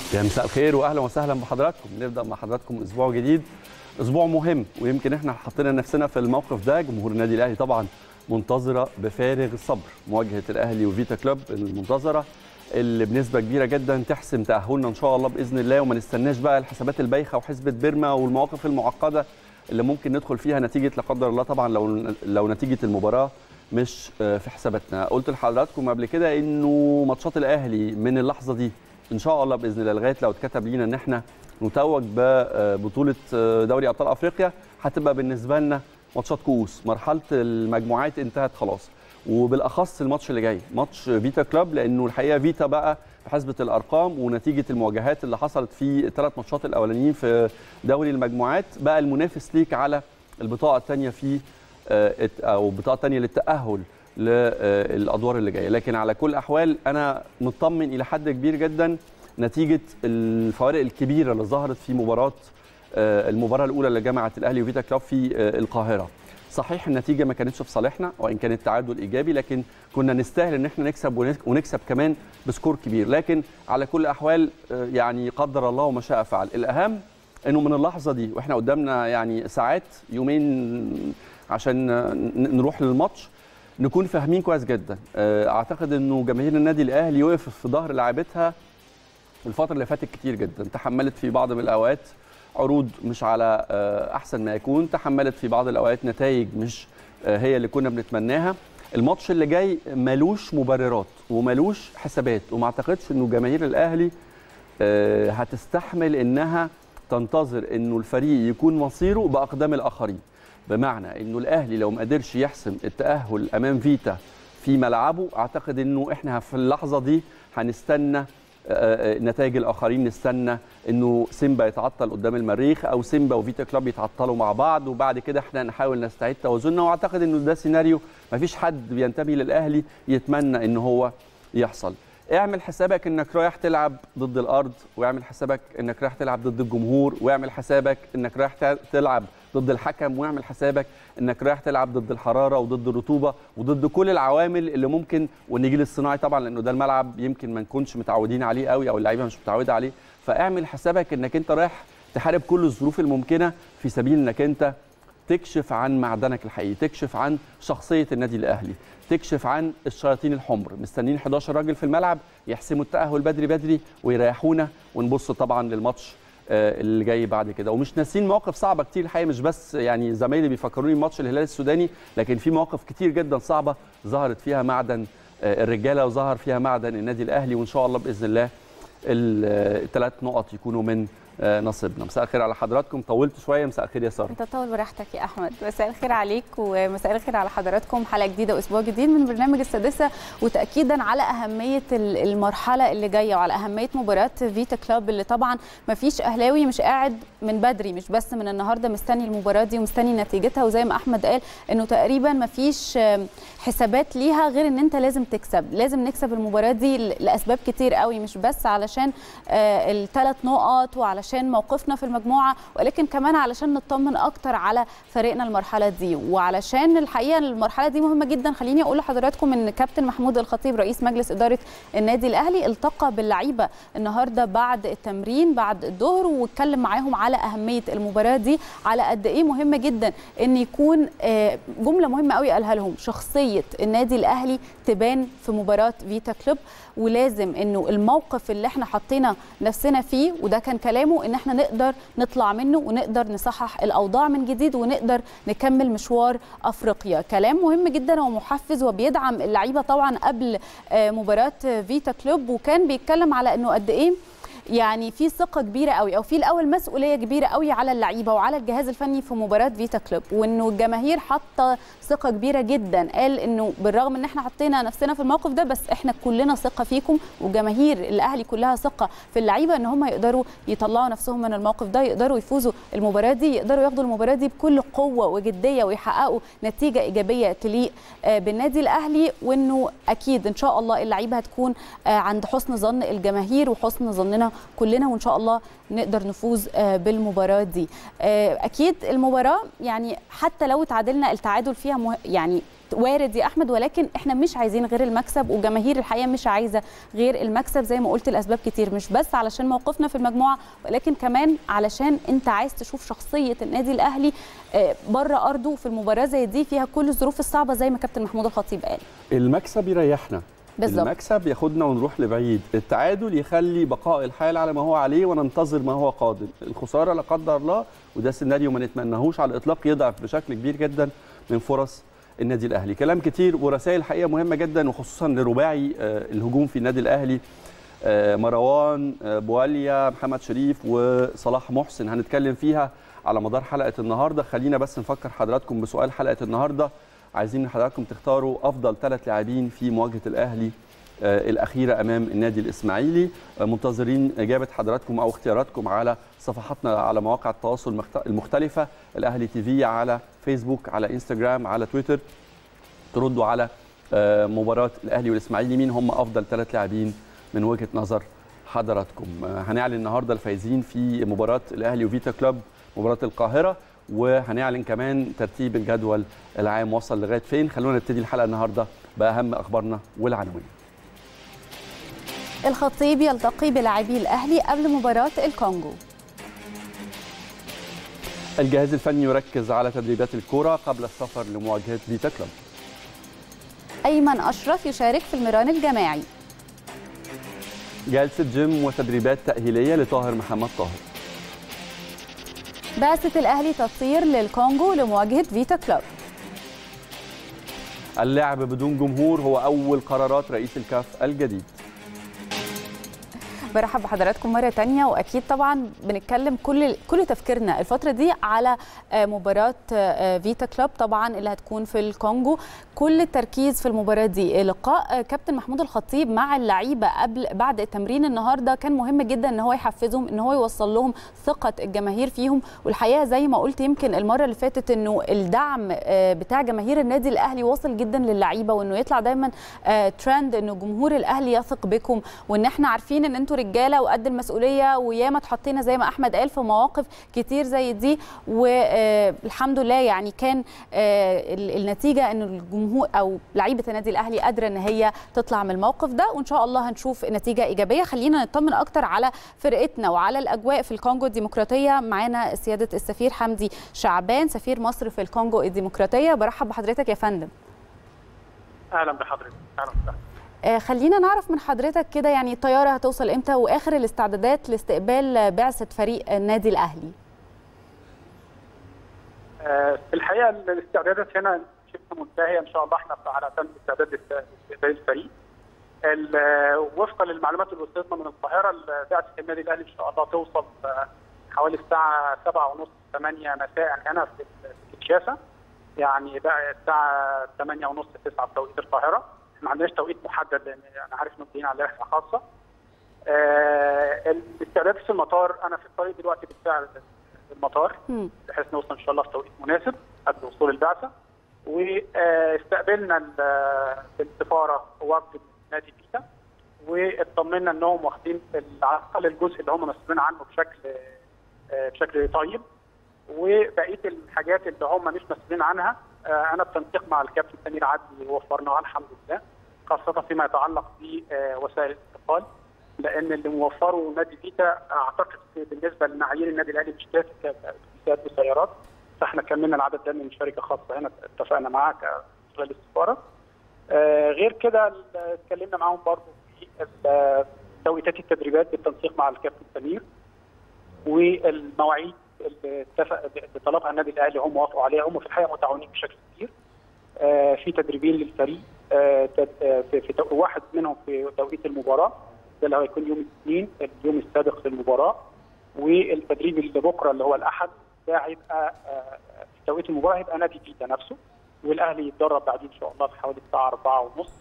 يا مساء الخير واهلا وسهلا بحضراتكم نبدا مع حضراتكم اسبوع جديد اسبوع مهم ويمكن احنا حطينا نفسنا في الموقف ده جمهور النادي الاهلي طبعا منتظره بفارغ الصبر مواجهه الاهلي وفيتا كلوب المنتظره اللي بنسبه كبيره جدا تحسم تاهلنا ان شاء الله باذن الله وما نستناش بقى الحسابات البايخه وحسبه بيرما والمواقف المعقده اللي ممكن ندخل فيها نتيجه لا قدر الله طبعا لو لو نتيجه المباراه مش في حساباتنا قلت لحضراتكم قبل كده انه ماتشات الاهلي من اللحظه دي ان شاء الله باذن الله لغايه لو اتكتب لينا ان احنا نتوج ببطوله دوري ابطال افريقيا هتبقى بالنسبه لنا ماتشات كؤوس مرحله المجموعات انتهت خلاص وبالاخص الماتش اللي جاي ماتش فيتا كلوب لانه الحقيقه فيتا بقى بحسبه الارقام ونتيجه المواجهات اللي حصلت في الثلاث ماتشات الاولانيين في دوري المجموعات بقى المنافس ليك على البطاقه الثانيه في او البطاقه الثانيه للتاهل للادوار اللي جايه لكن على كل الاحوال انا مطمن الى حد كبير جدا نتيجه الفوارق الكبيره اللي ظهرت في مباراه المباراه الاولى اللي جمعت الاهلي وفيتا كلوب في القاهره صحيح النتيجه ما كانتش في صالحنا وان كان التعادل ايجابي لكن كنا نستاهل ان احنا نكسب ونكسب كمان بسكور كبير لكن على كل الاحوال يعني قدر الله وما شاء فعل الاهم انه من اللحظه دي واحنا قدامنا يعني ساعات يومين عشان نروح للماتش نكون فاهمين كويس جدا اعتقد انه جماهير النادي الاهلي وقف في ظهر لاعبتها الفتره اللي فاتت كتير جدا تحملت في بعض من الاوقات عروض مش على احسن ما يكون تحملت في بعض الاوقات نتائج مش هي اللي كنا بنتمناها الماتش اللي جاي ملوش مبررات وملوش حسابات وما اعتقدش انه جماهير الاهلي هتستحمل انها تنتظر انه الفريق يكون مصيره باقدام الاخرين بمعنى انه الاهلي لو ما قدرش يحسم التاهل امام فيتا في ملعبه اعتقد انه احنا في اللحظه دي هنستنى نتائج الاخرين نستنى انه سيمبا يتعطل قدام المريخ او سيمبا وفيتا كلوب يتعطلوا مع بعض وبعد كده احنا نحاول نستعيد توازننا واعتقد انه ده سيناريو ما فيش حد بينتمي للاهلي يتمنى ان هو يحصل اعمل حسابك انك رايح تلعب ضد الارض واعمل حسابك انك رايح تلعب ضد الجمهور واعمل حسابك انك رايح تلعب ضد الحكم واعمل حسابك انك رايح تلعب ضد الحراره وضد الرطوبه وضد كل العوامل اللي ممكن والنجيل الصناعي طبعا لانه ده الملعب يمكن ما نكونش متعودين عليه قوي او اللعيبه مش متعوده عليه فاعمل حسابك انك انت رايح تحارب كل الظروف الممكنه في سبيل انك انت تكشف عن معدنك الحقيقي تكشف عن شخصيه النادي الاهلي تكشف عن الشياطين الحمر مستنيين 11 راجل في الملعب يحسموا التاهل بدري بدري ويريحونا ونبص طبعا للماتش اللي جاي بعد كده ومش ناسين مواقف صعبه كتير الحقيقه مش بس يعني زمايلي بيفكروني بماتش الهلال السوداني لكن في مواقف كتير جدا صعبه ظهرت فيها معدن الرجاله وظهر فيها معدن النادي الاهلي وان شاء الله باذن الله الثلاث نقط يكونوا من نصيبنا مساء الخير على حضراتكم طولت شويه مساء الخير يا ساره انت طول براحتك يا احمد مساء الخير عليك ومساء الخير على حضراتكم حلقه جديده واسبوع جديد من برنامج السادسه وتاكيدا على اهميه المرحله اللي جايه وعلى اهميه مباراه فيتا كلوب اللي طبعا ما فيش اهلاوي مش قاعد من بدري مش بس من النهارده مستني المباراه دي ومستني نتيجتها وزي ما احمد قال انه تقريبا ما فيش حسابات ليها غير ان انت لازم تكسب لازم نكسب المباراه دي لاسباب كتير قوي مش بس علشان الثلاث نقط وعلشان علشان موقفنا في المجموعه ولكن كمان علشان نطمن اكتر على فريقنا المرحله دي وعلشان الحقيقه المرحله دي مهمه جدا خليني اقول لحضراتكم ان كابتن محمود الخطيب رئيس مجلس اداره النادي الاهلي التقى باللعيبه النهارده بعد التمرين بعد الظهر واتكلم معاهم على اهميه المباراه دي على قد ايه مهمه جدا ان يكون جمله مهمه قوي قالها لهم شخصيه النادي الاهلي تبان في مباراه فيتا كلوب ولازم انه الموقف اللي احنا حطينا نفسنا فيه وده كان كلامه ان احنا نقدر نطلع منه ونقدر نصحح الاوضاع من جديد ونقدر نكمل مشوار افريقيا كلام مهم جدا ومحفز وبيدعم اللعيبه طبعا قبل مباراه فيتا كلوب وكان بيتكلم على انه قد ايه يعني في ثقه كبيره قوي او في الاول مسؤوليه كبيره قوي على اللعيبه وعلى الجهاز الفني في مباراه فيتا كلوب وانه الجماهير حاطه ثقه كبيره جدا قال انه بالرغم ان احنا حطينا نفسنا في الموقف ده بس احنا كلنا ثقه فيكم وجماهير الاهلي كلها ثقه في اللعيبه ان هم يقدروا يطلعوا نفسهم من الموقف ده يقدروا يفوزوا المباراه دي يقدروا ياخدوا المباراه دي بكل قوه وجديه ويحققوا نتيجه ايجابيه تليق بالنادي الاهلي وانه اكيد ان شاء الله اللعيبه هتكون عند حسن ظن الجماهير وحسن ظننا كلنا وان شاء الله نقدر نفوز بالمباراه دي اكيد المباراه يعني حتى لو تعادلنا التعادل فيها مه... يعني وارد يا احمد ولكن احنا مش عايزين غير المكسب وجماهير الحقيقه مش عايزه غير المكسب زي ما قلت لاسباب كتير مش بس علشان موقفنا في المجموعه ولكن كمان علشان انت عايز تشوف شخصيه النادي الاهلي بره ارضه في المباراه زي دي فيها كل الظروف الصعبه زي ما كابتن محمود الخطيب قال المكسب يريحنا بالظبط المكسب ياخدنا ونروح لبعيد التعادل يخلي بقاء الحال على ما هو عليه وننتظر ما هو قادم الخساره لا قدر الله وده سيناريو ما نتمناهوش على الاطلاق يضعف بشكل كبير جدا من فرص النادي الاهلي كلام كتير ورسائل حقيقه مهمه جدا وخصوصا لرباعي الهجوم في النادي الاهلي مروان بواليا محمد شريف وصلاح محسن هنتكلم فيها على مدار حلقه النهارده خلينا بس نفكر حضراتكم بسؤال حلقه النهارده عايزين حضراتكم تختاروا افضل ثلاث لاعبين في مواجهه الاهلي الاخيره امام النادي الاسماعيلي منتظرين اجابه حضراتكم او اختياراتكم على صفحاتنا على مواقع التواصل المختلفه الاهلي تي في على فيسبوك على انستغرام على تويتر تردوا على مباراه الاهلي والاسماعيلي مين هم افضل ثلاث لاعبين من وجهه نظر حضراتكم هنعلن النهارده الفايزين في مباراه الاهلي وفيتا كلوب مباراه القاهره وهنعلن كمان ترتيب الجدول العام وصل لغايه فين خلونا نبتدي الحلقه النهارده باهم اخبارنا والعناوين الخطيب يلتقي بلاعبي الاهلي قبل مباراه الكونغو الجهاز الفني يركز على تدريبات الكره قبل السفر لمواجهه فيتا كلوب ايمن اشرف يشارك في المران الجماعي جلسه جيم وتدريبات تاهيليه لطاهر محمد طاهر بعثة الأهلي تطير للكونغو لمواجهة فيتا كلوب اللعب بدون جمهور هو أول قرارات رئيس الكاف الجديد برحب بحضراتكم مرة تانية وأكيد طبعا بنتكلم كل كل تفكيرنا الفترة دي على مباراة فيتا كلوب طبعا اللي هتكون في الكونغو كل التركيز في المباراة دي لقاء كابتن محمود الخطيب مع اللعيبة قبل بعد التمرين النهاردة كان مهم جدا ان هو يحفزهم ان هو يوصل لهم ثقة الجماهير فيهم والحقيقة زي ما قلت يمكن المرة اللي فاتت انه الدعم بتاع جماهير النادي الأهلي واصل جدا للعيبة وانه يطلع دايما ترند انه جمهور الأهلي يثق بكم وان احنا عارفين ان انتوا رجاله وقد المسؤوليه وياما اتحطينا زي ما احمد قال في مواقف كتير زي دي والحمد لله يعني كان النتيجه ان الجمهور او لعيبه النادي الاهلي قادره ان هي تطلع من الموقف ده وان شاء الله هنشوف نتيجه ايجابيه خلينا نطمن اكتر على فرقتنا وعلى الاجواء في الكونغو الديمقراطيه معانا سياده السفير حمدي شعبان سفير مصر في الكونغو الديمقراطيه برحب بحضرتك يا فندم اهلا بحضرتك اهلا وسهلا خلينا نعرف من حضرتك كده يعني الطياره هتوصل امتى واخر الاستعدادات لاستقبال بعثه فريق النادي الاهلي في الحقيقه الاستعدادات هنا شبه منتهيه ان شاء الله احنا على تم استعداد لاستقبال الفريق وفقا للمعلومات اللي وصلتنا من القاهره بعثه النادي الاهلي ان شاء الله توصل حوالي الساعه 7:30 8 مساء هنا في الكشافه يعني بقى الساعه 8:30 9 بتوقيت القاهره ما عندناش توقيت محدد لان انا عارف انه جايين على رحله خاصه. آه الاستعداد في المطار انا في الطريق دلوقتي بالفعل المطار بحيث نوصل ان شاء الله في توقيت مناسب قبل وصول البعثه واستقبلنا في السفاره وفد نادي بيتا واطمنا انهم واخدين على الاقل الجزء اللي هم مسؤولين عنه بشكل آه بشكل طيب وبقيه الحاجات اللي هم مش مسؤولين عنها انا بتنسيق مع الكابتن سمير عدلي وفرناها الحمد لله خاصه فيما يتعلق بوسائل الاتصال لان اللي موفره نادي فيتا اعتقد بالنسبه لمعايير النادي الاهلي مش كافي كاتوبيسات وسيارات فاحنا كملنا العدد ده من شركه خاصه هنا اتفقنا معاها خلال السفاره غير كده اتكلمنا معاهم برضه في توقيتات التدريبات بالتنسيق مع الكابتن سمير والمواعيد اللي اتفق بطلبها النادي الاهلي هم وافقوا عليها هم في الحقيقه متعاونين بشكل كبير آه في تدريبين للفريق آه في, في واحد منهم في توقيت المباراه ده اللي هيكون يوم الاثنين اليوم السابق للمباراه والتدريب اللي بكره اللي هو الاحد ده هيبقى آه في توقيت المباراه هيبقى نادي فيتا نفسه والاهلي يتدرب بعدين ان شاء الله في حوالي الساعه 4 ونص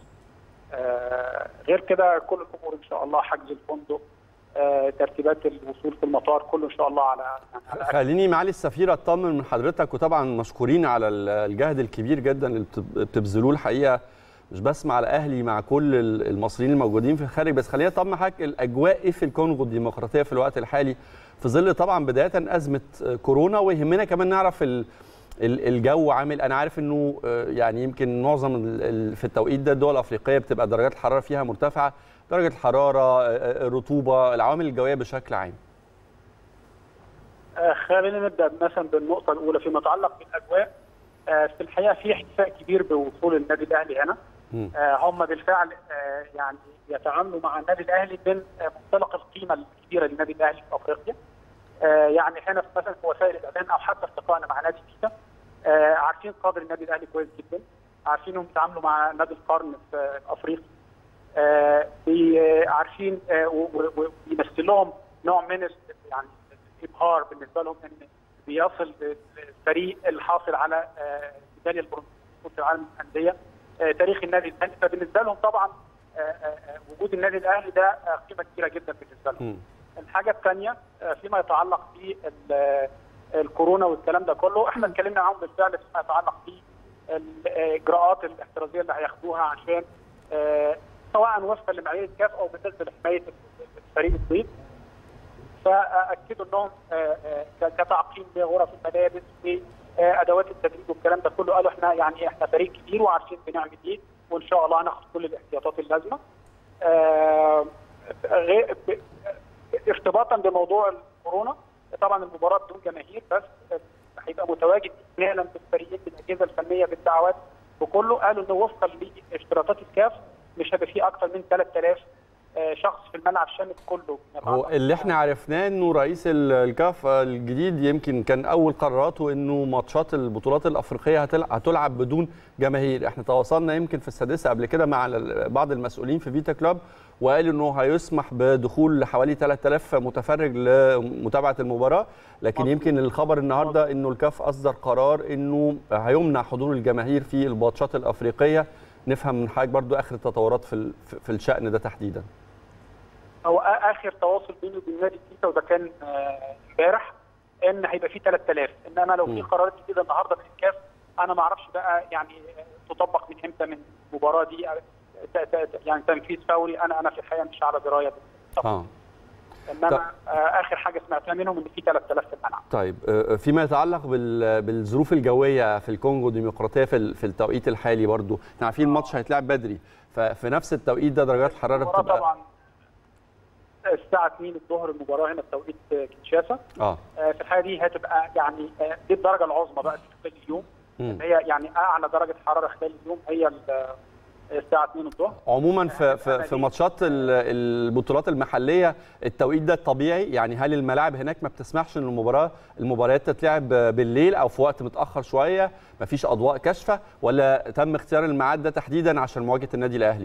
غير كده كل الامور ان شاء الله حجز الفندق آه، ترتيبات الوصول في المطار كله ان شاء الله على, على خليني معالي السفير اطمن من حضرتك وطبعا مشكورين على الجهد الكبير جدا اللي بتبذلوه الحقيقه مش بس مع الاهلي مع كل المصريين الموجودين في الخارج بس خليني اطمن حضرتك الاجواء ايه في الكونغو الديمقراطيه في الوقت الحالي في ظل طبعا بدايه ازمه كورونا ويهمنا كمان نعرف ال- الجو عامل انا عارف انه آه، يعني يمكن معظم ال- ال- في التوقيت ده الدول الافريقيه بتبقى درجات الحراره فيها مرتفعه درجه الحراره آه، آه، الرطوبه العوامل الجويه بشكل عام آه، خلينا نبدا مثلا بالنقطه الاولى فيما يتعلق بالاجواء آه، في الحقيقه في احتفاء كبير بوصول النادي الاهلي هنا مم. آه، هم بالفعل آه، يعني يتعاملوا مع النادي الاهلي من آه، منطلق القيمه الكبيره للنادي الاهلي في افريقيا آه، يعني هنا في مثلا في وسائل الاعلام او حتى في لقائنا مع نادي فيتا آه، عارفين قدر النادي الاهلي كويس جدا عارفين انهم بيتعاملوا مع نادي القرن في افريقيا آه، بي- آه، عارفين آه، و- و- وبيمثل لهم نوع من ال- يعني الابهار بالنسبه لهم ان بيصل الفريق الحاصل على آه، ميداليه البرونزيه في كاس العالم للانديه آه، تاريخ النادي الاهلي فبالنسبه لهم طبعا آه، آه، آه، وجود النادي الاهلي ده آه، قيمه كبيره جدا بالنسبه لهم. مم. الحاجه الثانيه فيما يتعلق بالكورونا والكلام ده كله احنا اتكلمنا معاهم بالفعل فيما يتعلق بالاجراءات الاحترازيه اللي هياخدوها عشان آه، سواء وفقا لمعايير الكاف او بالنسبه لحمايه فريق الصيد فاكدوا انهم آه، آه، كتعقيم لغرف الملابس وادوات التدريب والكلام ده كله قالوا احنا يعني احنا فريق كبير وعارفين بنعمل ايه وان شاء الله هناخد كل الاحتياطات اللازمه. آه، غير- ب- ارتباطا بموضوع الكورونا طبعا المباراه بدون جماهير بس هيبقى متواجد فعلا بالفريقين بالاجهزه الفنيه بالدعوات وكله قالوا انه وفقا لاشتراطات الكاف مش هيبقى فيه اكثر من 3000 آه، شخص في الملعب شامل كله هو اللي احنا عرفناه انه رئيس ال- الكاف الجديد يمكن كان اول قراراته انه ماتشات البطولات الافريقيه هتلع- هتلعب بدون جماهير احنا تواصلنا يمكن في السادسه قبل كده مع ال- بعض المسؤولين في فيتا كلوب وقالوا انه هيسمح بدخول حوالي 3000 متفرج لمتابعه المباراه لكن مظبوط. يمكن الخبر النهارده انه الكاف اصدر قرار انه هيمنع حضور الجماهير في الماتشات الافريقيه نفهم من حضرتك برضو اخر التطورات في ال- في الشان ده تحديدا هو آ- اخر تواصل بيني وبين نادي كيتا وده كان آه، امبارح ان هيبقى فيه 3000 انما لو في مم. قرارات جديده النهارده من الكاف انا ما اعرفش بقى يعني آه، تطبق من امتى من المباراه دي آه، ت- ت- يعني تنفيذ فوري انا انا في الحقيقه مش على درايه بالتفاصيل. اه انما طب- آه، اخر حاجه سمعتها منهم ان في 3000 في الملعب طيب آه، فيما يتعلق بال- بالظروف الجويه في الكونغو الديمقراطيه في ال- في التوقيت الحالي برضو احنا عارفين الماتش هيتلعب بدري ففي نفس التوقيت ده درجات الحراره المباراه بتبقى طبعا الساعه 2 الظهر المباراه هنا بتوقيت آه، كينشاسا اه آه، في الحاله دي هتبقى يعني آه، دي الدرجه العظمى بقى في خلال اليوم مم. هي يعني اعلى درجه حراره خلال اليوم هي ال- الساعه 2 الظهر عموما في في, في ماتشات ال- البطولات المحليه التوقيت ده الطبيعي يعني هل الملاعب هناك ما بتسمحش ان المباراه المباريات تتلعب بالليل او في وقت متاخر شويه مفيش اضواء كاشفه ولا تم اختيار الميعاد ده تحديدا عشان مواجهه النادي الاهلي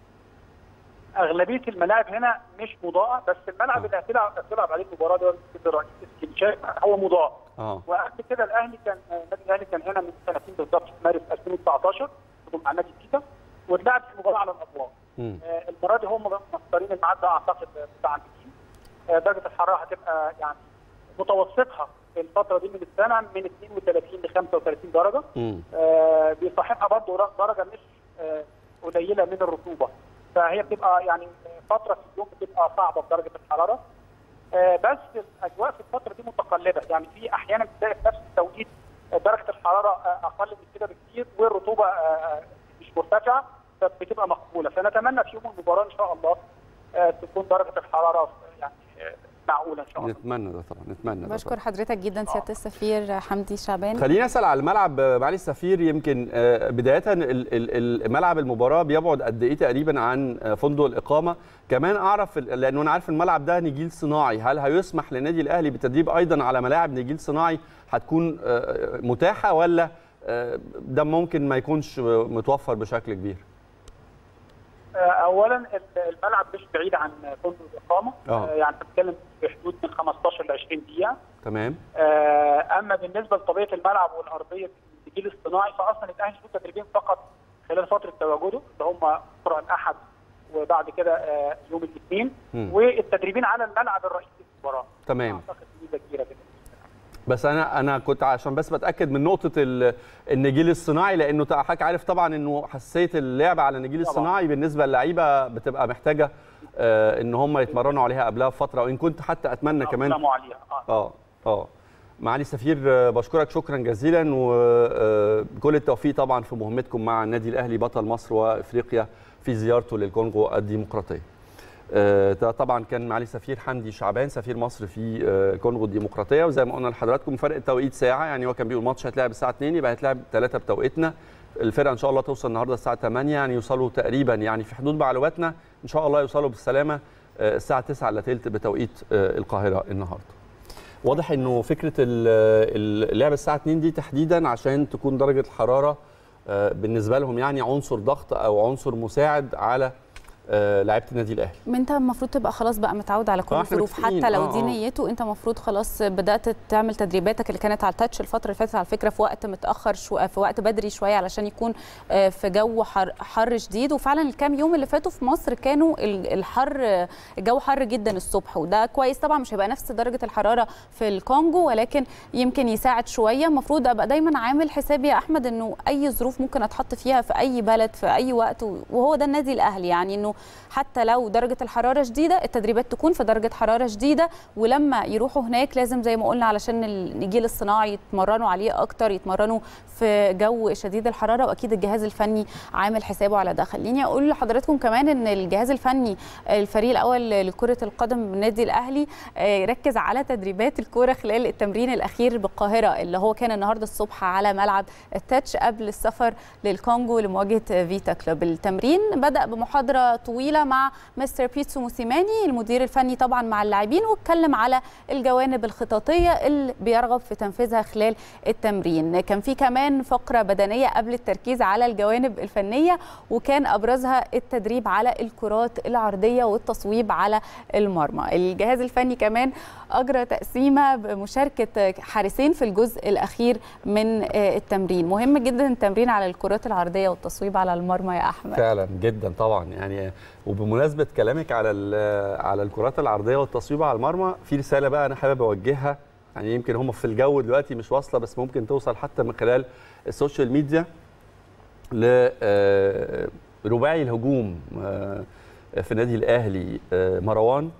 اغلبيه الملاعب هنا مش مضاءه بس الملعب اللي هتلعب هتلعب عليه المباراه ده الرئيس كينشاسا هو مضاء اه وقبل كده الاهلي كان النادي الاهلي كان هنا من سنتين بالظبط في مارس 2019 مع نادي كيتا واتلعب في المباراه على الاضواء مم. آه، المره دي هم مختارين الميعاد ده اعتقد متعمدين آه، درجه الحراره هتبقى يعني متوسطها في الفتره دي من السنه من 32 ل 35 درجه مم. آه، بيصاحبها برضه درجه مش آه، قليله من الرطوبه فهي بتبقى يعني فتره في اليوم بتبقى صعبه بدرجه الحراره آه، بس الاجواء في الفتره دي متقلبه يعني في احيانا بتلاقي في نفس التوقيت آه، درجه الحراره آه، اقل من كده بكتير والرطوبه آه، مش مرتفعه فبتبقى مقبوله فنتمنى في يوم المباراه ان شاء الله آه، تكون درجه الحراره يعني آه، معقوله ان شاء الله نتمنى ده طبعا نتمنى ده بشكر حضرتك جدا سياده السفير حمدي شعبان خليني اسال على الملعب آه، معالي السفير يمكن آه، بدايه ال- ال- ال- ملعب المباراه بيبعد قد ايه تقريبا عن آه، فندق الاقامه كمان اعرف ال- لانه انا عارف الملعب ده نجيل صناعي هل هيسمح للنادي الاهلي بالتدريب ايضا على ملاعب نجيل صناعي هتكون آه، متاحه ولا آه، ده ممكن ما يكونش آه، متوفر بشكل كبير آه، اولا ال- الملعب مش بعيد عن فندق الاقامه آه. آه، يعني بتتكلم في حدود من 15 ل 20 دقيقه تمام آه، اما بالنسبه لطبيعه الملعب والارضيه الجيل الصناعي فاصلا الاهلي له تدريبين فقط خلال فتره تواجده اللي هم بكره الاحد وبعد كده آه، يوم الاثنين مم. والتدريبين على الملعب الرئيسي للمباراه تمام اعتقد ميزه كبيره جدا بس انا انا كنت عشان بس بتاكد من نقطه ال- النجيل الصناعي لانه تا- حضرتك عارف طبعا انه حساسيه اللعب على النجيل طبعاً. الصناعي بالنسبه للعيبه بتبقى محتاجه آه، ان هم يتمرنوا عليها قبلها بفتره وان كنت حتى اتمنى كمان سلاموا عليها آه. اه اه معالي السفير آه، بشكرك شكرا جزيلا وكل التوفيق طبعا في مهمتكم مع النادي الاهلي بطل مصر وافريقيا في زيارته للكونغو الديمقراطيه. آه، ده طبعا كان معالي السفير حمدي شعبان سفير مصر في آه، الكونغو الديمقراطيه وزي ما قلنا لحضراتكم فرق التوقيت ساعه يعني هو كان بيقول الماتش هيتلعب الساعه 2 يبقى هيتلعب 3 بتوقيتنا الفرقه ان شاء الله توصل النهارده الساعه 8 يعني يوصلوا تقريبا يعني في حدود معلوماتنا ان شاء الله يوصلوا بالسلامه آه، الساعه 9 الا ثلث بتوقيت آه، القاهره النهارده. واضح انه فكره ال- اللعب الساعه 2 دي تحديدا عشان تكون درجه الحراره آه، بالنسبه لهم يعني عنصر ضغط او عنصر مساعد على آه، لعيبه النادي الاهلي. ما انت المفروض تبقى خلاص بقى متعود على كل آه، احنا الظروف متفقين. حتى لو آه، دي آه. نيته انت المفروض خلاص بدات تعمل تدريباتك اللي كانت على التاتش الفتره اللي فاتت على فكره في وقت متاخر شو في وقت بدري شويه علشان يكون آه، في جو حر, حر شديد وفعلا الكام يوم اللي فاتوا في مصر كانوا ال- الحر الجو حر جدا الصبح وده كويس طبعا مش هيبقى نفس درجه الحراره في الكونجو ولكن يمكن يساعد شويه المفروض ابقى دايما عامل حسابي يا احمد انه اي ظروف ممكن اتحط فيها في اي بلد في اي وقت وهو ده النادي الاهلي يعني انه حتى لو درجه الحراره شديده التدريبات تكون في درجه حراره شديده ولما يروحوا هناك لازم زي ما قلنا علشان النجيل الصناعي يتمرنوا عليه اكتر يتمرنوا في جو شديد الحراره واكيد الجهاز الفني عامل حسابه على ده خليني اقول لحضراتكم كمان ان الجهاز الفني الفريق الاول لكره القدم بالنادي الاهلي آه، ركز على تدريبات الكوره خلال التمرين الاخير بالقاهره اللي هو كان النهارده الصبح على ملعب التاتش قبل السفر للكونغو لمواجهه فيتا كلوب التمرين بدا بمحاضره طويله مع مستر بيتسو موسيماني المدير الفني طبعا مع اللاعبين واتكلم على الجوانب الخططيه اللي بيرغب في تنفيذها خلال التمرين كان في كمان فقره بدنيه قبل التركيز على الجوانب الفنيه وكان ابرزها التدريب على الكرات العرضيه والتصويب على المرمى الجهاز الفني كمان اجرى تقسيمه بمشاركه حارسين في الجزء الاخير من آه، التمرين مهم جدا التمرين على الكرات العرضيه والتصويب على المرمى يا احمد فعلا جدا طبعا يعني وبمناسبه كلامك على ال- على الكرات العرضيه والتصويب على المرمى في رساله بقى انا حابب اوجهها يعني يمكن هم في الجو دلوقتي مش واصله بس ممكن توصل حتى من خلال السوشيال ميديا لرباعي الهجوم آه، في النادي الاهلي آه، مروان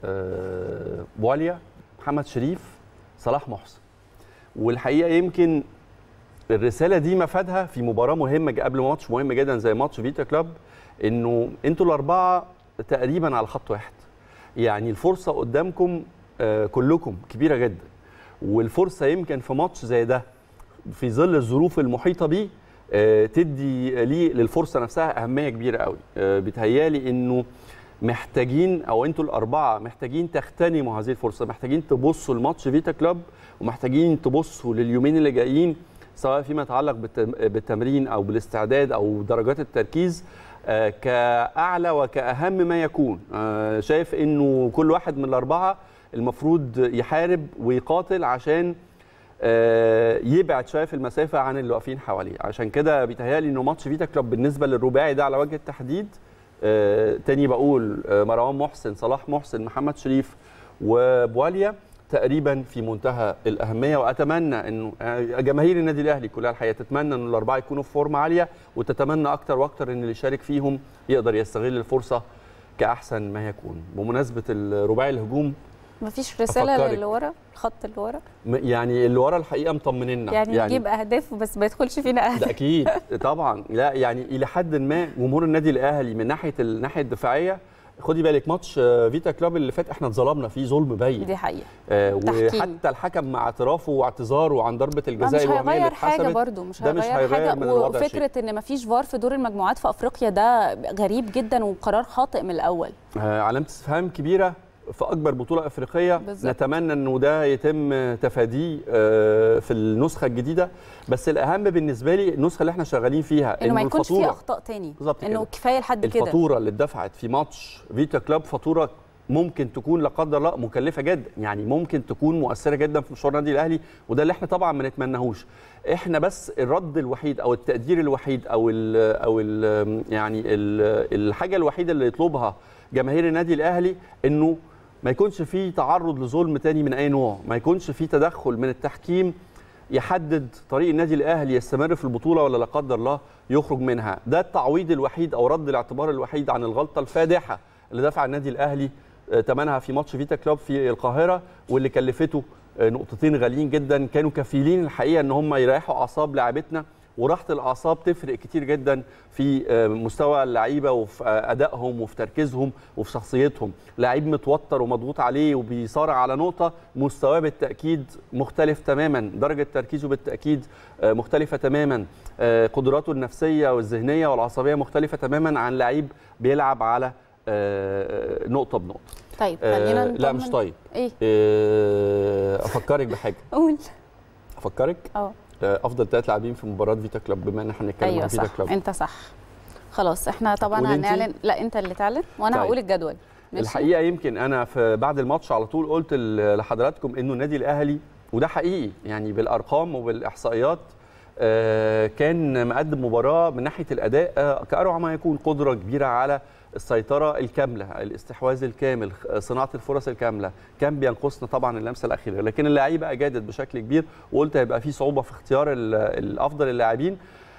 آه، بواليا محمد شريف صلاح محسن والحقيقه يمكن الرساله دي مفادها في مباراه مهمه ج- قبل ماتش مهم جدا زي ماتش فيتا كلوب انه انتوا الاربعه تقريبا على خط واحد يعني الفرصه قدامكم آه، كلكم كبيره جدا والفرصه يمكن في ماتش زي ده في ظل الظروف المحيطه بيه آه، تدي ليه للفرصه نفسها اهميه كبيره قوي آه، بيتهيالي انه محتاجين او انتوا الاربعه محتاجين تغتنموا هذه الفرصه محتاجين تبصوا لماتش فيتا كلوب ومحتاجين تبصوا لليومين اللي جايين سواء فيما يتعلق بالتم- بالتمرين او بالاستعداد او درجات التركيز آه، كاعلى وكاهم ما يكون آه، شايف انه كل واحد من الاربعه المفروض يحارب ويقاتل عشان آه، يبعد شويه في المسافه عن اللي واقفين حواليه عشان كده بيتهيألي انه ماتش فيتا كلوب بالنسبه للرباعي ده على وجه التحديد آه، تاني بقول آه، مروان محسن صلاح محسن محمد شريف وبواليا تقريبا في منتهى الاهميه واتمنى انه آه، جماهير النادي الاهلي كلها الحقيقه تتمنى ان الاربعه يكونوا في فورمه عاليه وتتمنى اكتر واكتر ان اللي يشارك فيهم يقدر يستغل الفرصه كاحسن ما يكون بمناسبه الرباعي الهجوم مفيش رساله أفكرك. للي ورا الخط اللي ورا م- يعني اللي ورا الحقيقه مطمنينا يعني, يعني نجيب اهداف بس ما يدخلش فينا اهداف ده اكيد طبعا لا يعني الى حد ما جمهور النادي الاهلي من ناحيه الناحيه الدفاعيه خدي بالك ماتش آه، فيتا كلوب اللي فات احنا اتظلمنا فيه ظلم باين دي حقيقه آه، تحكيم. وحتى الحكم مع اعترافه واعتذاره عن ضربه ما الجزاء مش الوهميه اللي هيغير حاجه اتحسبت برضو مش ده مش هيغير هيغير حاجه من الوضع وفكره ان مفيش فار في دور المجموعات في افريقيا ده غريب جدا وقرار خاطئ من الاول آه، علامه استفهام كبيره في اكبر بطوله افريقيه بالظبط. نتمنى انه ده يتم تفاديه آه، في النسخه الجديده بس الاهم بالنسبه لي النسخه اللي احنا شغالين فيها انه ما يكونش الفاتورة- فيه اخطاء تاني بالظبط انه كده. كفايه لحد كده الفاتوره اللي اتدفعت في ماتش فيتا كلوب فاتوره ممكن تكون لا قدر الله مكلفه جدا يعني ممكن تكون مؤثره جدا في مشوار النادي الاهلي وده اللي احنا طبعا ما نتمناهوش احنا بس الرد الوحيد او التقدير الوحيد او ال او ال يعني ال الحاجه الوحيده اللي يطلبها جماهير النادي الاهلي انه ما يكونش فيه تعرض لظلم تاني من اي نوع ما يكونش فيه تدخل من التحكيم يحدد طريق النادي الاهلي يستمر في البطوله ولا لا قدر الله يخرج منها ده التعويض الوحيد او رد الاعتبار الوحيد عن الغلطه الفادحه اللي دفع النادي الاهلي آه، ثمنها في ماتش فيتا كلوب في القاهره واللي كلفته نقطتين غاليين جدا كانوا كفيلين الحقيقه ان هم يريحوا اعصاب لاعبتنا وراحه الاعصاب تفرق كتير جدا في مستوى اللعيبه وفي ادائهم وفي تركيزهم وفي شخصيتهم لعيب متوتر ومضغوط عليه وبيصارع على نقطه مستواه بالتاكيد مختلف تماما درجه تركيزه بالتاكيد مختلفه تماما قدراته النفسيه والذهنيه والعصبيه مختلفه تماما عن لعيب بيلعب على نقطه بنقطه طيب خلينا لا مش طيب ايه افكرك بحاجه قول افكرك اه افضل ثلاث لاعبين في مباراه فيتا كلوب بما ان احنا هنتكلم ايوه عن فيتا صح كلوب انت صح خلاص احنا طبعا هتقولي انتي؟ هنعلن لا انت اللي تعلن وانا طيب. هقول الجدول ماشي؟ الحقيقه يمكن انا في بعد الماتش على طول قلت ل- لحضراتكم انه النادي الاهلي وده حقيقي يعني بالارقام وبالاحصائيات آه، كان مقدم مباراه من ناحيه الاداء آه، كاروع ما يكون قدره كبيره على السيطره الكامله الاستحواذ الكامل آه، صناعه الفرص الكامله كان بينقصنا طبعا اللمسه الاخيره لكن اللعيبه اجادت بشكل كبير وقلت هيبقى في صعوبه في اختيار ال- الافضل اللاعبين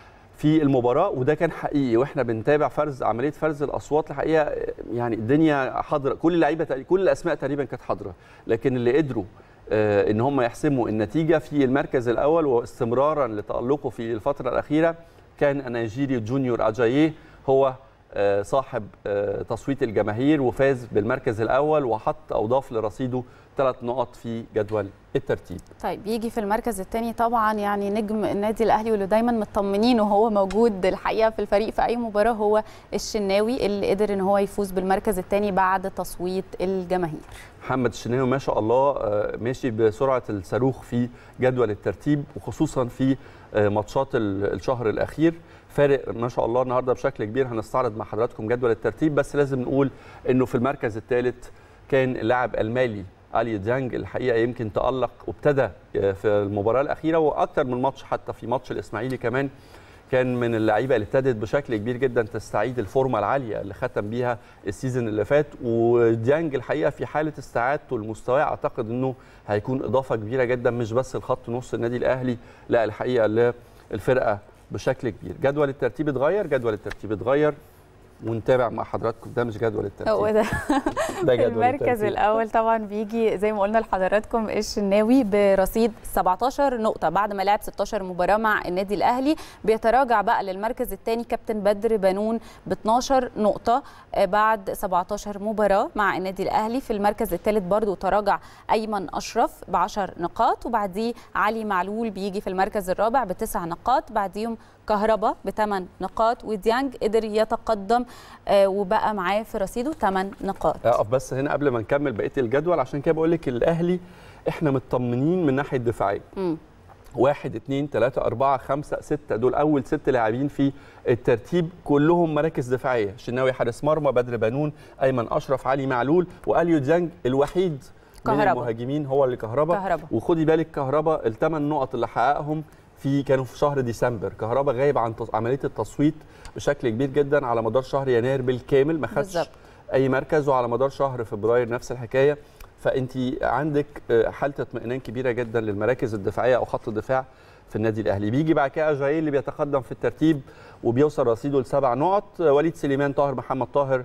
في المباراه وده كان حقيقي واحنا بنتابع فرز عمليه فرز الاصوات الحقيقه يعني الدنيا حاضره كل اللعيبه تق- كل الاسماء تقريبا كانت حاضره لكن اللي قدروا آه، ان هم يحسموا النتيجه في المركز الاول واستمرارا لتالقه في الفتره الاخيره كان النيجيري جونيور اجاييه هو آه، صاحب آه، تصويت الجماهير وفاز بالمركز الاول وحط او ضاف لرصيده ثلاث نقط في جدول الترتيب طيب يجي في المركز الثاني طبعا يعني نجم النادي الاهلي واللي دايما مطمنين وهو موجود الحقيقه في الفريق في اي مباراه هو الشناوي اللي قدر ان هو يفوز بالمركز الثاني بعد تصويت الجماهير محمد الشناوي ما شاء الله آه، ماشي بسرعه الصاروخ في جدول الترتيب وخصوصا في آه، ماتشات ال- الشهر الاخير فارق ما شاء الله النهارده بشكل كبير هنستعرض مع حضراتكم جدول الترتيب بس لازم نقول انه في المركز الثالث كان اللاعب المالي علي ديانج الحقيقه يمكن تالق وابتدى آه، في المباراه الاخيره واكثر من ماتش حتى في ماتش الاسماعيلي كمان كان من اللعيبه اللي ابتدت بشكل كبير جدا تستعيد الفورمه العاليه اللي ختم بيها السيزون اللي فات وديانج الحقيقه في حاله استعادته لمستواه اعتقد انه هيكون اضافه كبيره جدا مش بس لخط نص النادي الاهلي لا الحقيقه للفرقه بشكل كبير جدول الترتيب اتغير جدول الترتيب اتغير ونتابع مع حضراتكم ده مش جدول الترتيب هو ده ده جدول المركز الترتيب. الاول طبعا بيجي زي ما قلنا لحضراتكم الشناوي برصيد 17 نقطه بعد ما لعب 16 مباراه مع النادي الاهلي بيتراجع بقى للمركز الثاني كابتن بدر بنون ب 12 نقطه آه، بعد 17 مباراه مع النادي الاهلي في المركز الثالث برضو تراجع ايمن اشرف ب 10 نقاط وبعديه علي معلول بيجي في المركز الرابع بتسع نقاط بعديهم كهربا بثمان نقاط وديانج قدر يتقدم آه، وبقى معاه في رصيده 8 نقاط اقف بس هنا قبل ما نكمل بقيه الجدول عشان كده بقول لك الاهلي احنا مطمنين من ناحيه الدفاعيه مم. واحد اتنين تلاتة أربعة خمسة ستة دول أول ست لاعبين في الترتيب كلهم مراكز دفاعية شناوي حارس مرمى بدر بنون أيمن أشرف علي معلول وأليو ديانج الوحيد من كهربا. المهاجمين هو اللي كهربا كهربا. وخدي بالك كهربا الثمان نقط اللي حققهم في كانوا في شهر ديسمبر كهربا غايب عن تص- عمليه التصويت بشكل كبير جدا على مدار شهر يناير بالكامل ما خدش بالظبط. اي مركز وعلى مدار شهر فبراير نفس الحكايه فانت عندك آه، حاله اطمئنان كبيره جدا للمراكز الدفاعيه او خط الدفاع في النادي الاهلي بيجي بعد كده جاي اللي بيتقدم في الترتيب وبيوصل رصيده لسبع نقط آه، وليد سليمان طاهر محمد طاهر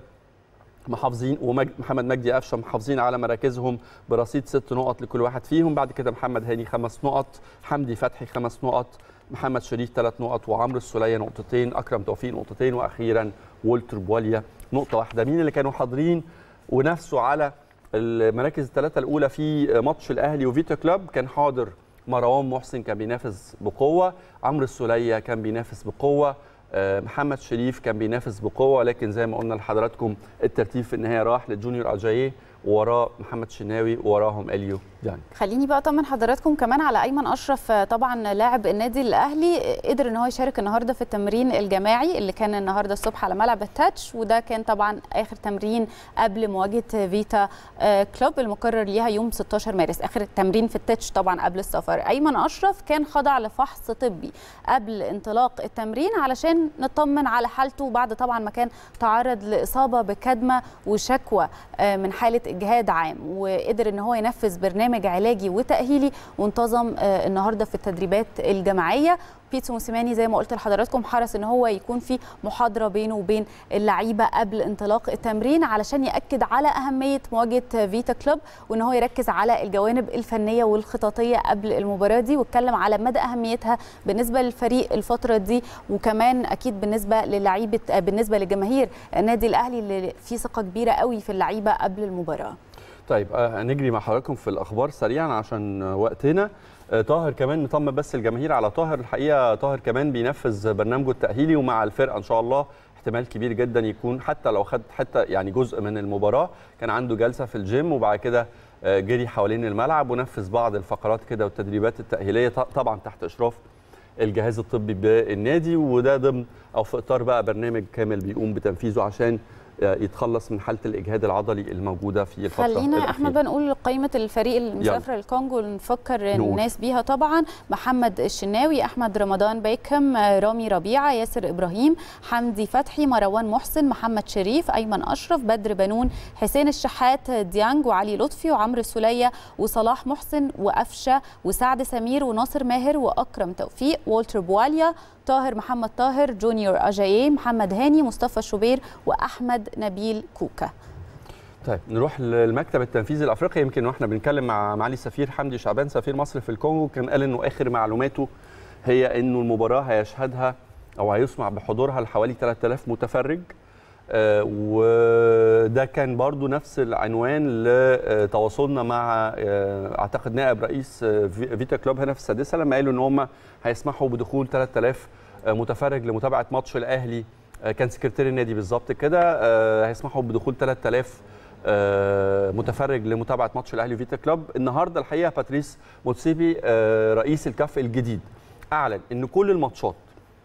محافظين ومحمد مجدي قفشه محافظين على مراكزهم برصيد ست نقط لكل واحد فيهم بعد كده محمد هاني خمس نقط حمدي فتحي خمس نقط محمد شريف ثلاث نقط وعمرو السوليه نقطتين اكرم توفيق نقطتين واخيرا والتر بواليا نقطه واحده مين اللي كانوا حاضرين ونفسوا على المراكز الثلاثه الاولى في ماتش الاهلي وفيتا كلوب كان حاضر مروان محسن كان بينافس بقوه عمرو السوليه كان بينافس بقوه آه، محمد شريف كان بينافس بقوه لكن زي ما قلنا لحضراتكم الترتيب في النهايه راح لجونيور اجاييه ووراه محمد شناوي ووراهم اليو ديانج خليني بقى اطمن حضراتكم كمان على ايمن اشرف آه، طبعا لاعب النادي الاهلي آه، قدر ان هو يشارك النهارده في التمرين الجماعي اللي كان النهارده الصبح على ملعب التاتش وده كان طبعا اخر تمرين قبل مواجهه فيتا آه، كلوب المقرر ليها يوم 16 مارس اخر التمرين في التاتش طبعا قبل السفر ايمن اشرف كان خضع لفحص طبي قبل انطلاق التمرين علشان نطمن على حالته بعد طبعا ما كان تعرض لاصابه بكدمه وشكوى آه، من حاله اجهاد عام وقدر ان هو ينفذ برنامج برنامج علاجي وتاهيلي وانتظم النهارده في التدريبات الجماعيه بيتسو موسيماني زي ما قلت لحضراتكم حرص ان هو يكون في محاضره بينه وبين اللعيبه قبل انطلاق التمرين علشان ياكد على اهميه مواجهه فيتا كلوب وان هو يركز على الجوانب الفنيه والخططيه قبل المباراه دي واتكلم على مدى اهميتها بالنسبه للفريق الفتره دي وكمان اكيد بالنسبه للعيبه بالنسبه لجماهير النادي الاهلي اللي في ثقه كبيره قوي في اللعيبه قبل المباراه طيب هنجري مع حضراتكم في الاخبار سريعا عشان وقتنا طاهر كمان نطمن بس الجماهير على طاهر الحقيقه طاهر كمان بينفذ برنامجه التاهيلي ومع الفرقه ان شاء الله احتمال كبير جدا يكون حتى لو خد حتى يعني جزء من المباراه كان عنده جلسه في الجيم وبعد كده جري حوالين الملعب ونفذ بعض الفقرات كده والتدريبات التاهيليه طبعا تحت اشراف الجهاز الطبي بالنادي وده ضمن او في اطار بقى برنامج كامل بيقوم بتنفيذه عشان يتخلص من حاله الاجهاد العضلي الموجوده في الفتره خلينا احمد بقى نقول قائمه الفريق المسافر للكونجو نفكر نقول. الناس بيها طبعا محمد الشناوي احمد رمضان بيكم رامي ربيعه ياسر ابراهيم حمدي فتحي مروان محسن محمد شريف ايمن اشرف بدر بنون حسين الشحات ديانج وعلي لطفي وعمرو السوليه وصلاح محسن وقفشه وسعد سمير وناصر ماهر واكرم توفيق والتر بواليا طاهر محمد طاهر جونيور اجاييه محمد هاني مصطفى شوبير واحمد نبيل كوكا طيب نروح للمكتب التنفيذي الافريقي يمكن واحنا بنتكلم مع معالي السفير حمدي شعبان سفير مصر في الكونغو كان قال انه اخر معلوماته هي انه المباراه هيشهدها او هيسمع بحضورها لحوالي 3000 متفرج آه وده كان برضو نفس العنوان لتواصلنا مع آه اعتقد نائب رئيس آه فيتا كلوب هنا في السادسه لما قالوا ان هم هيسمحوا بدخول 3000 متفرج لمتابعه ماتش الاهلي كان سكرتير النادي بالظبط كده هيسمحوا بدخول 3000 متفرج لمتابعه ماتش الاهلي وفيتا كلوب النهارده الحقيقه باتريس موتسيبي رئيس الكاف الجديد اعلن ان كل الماتشات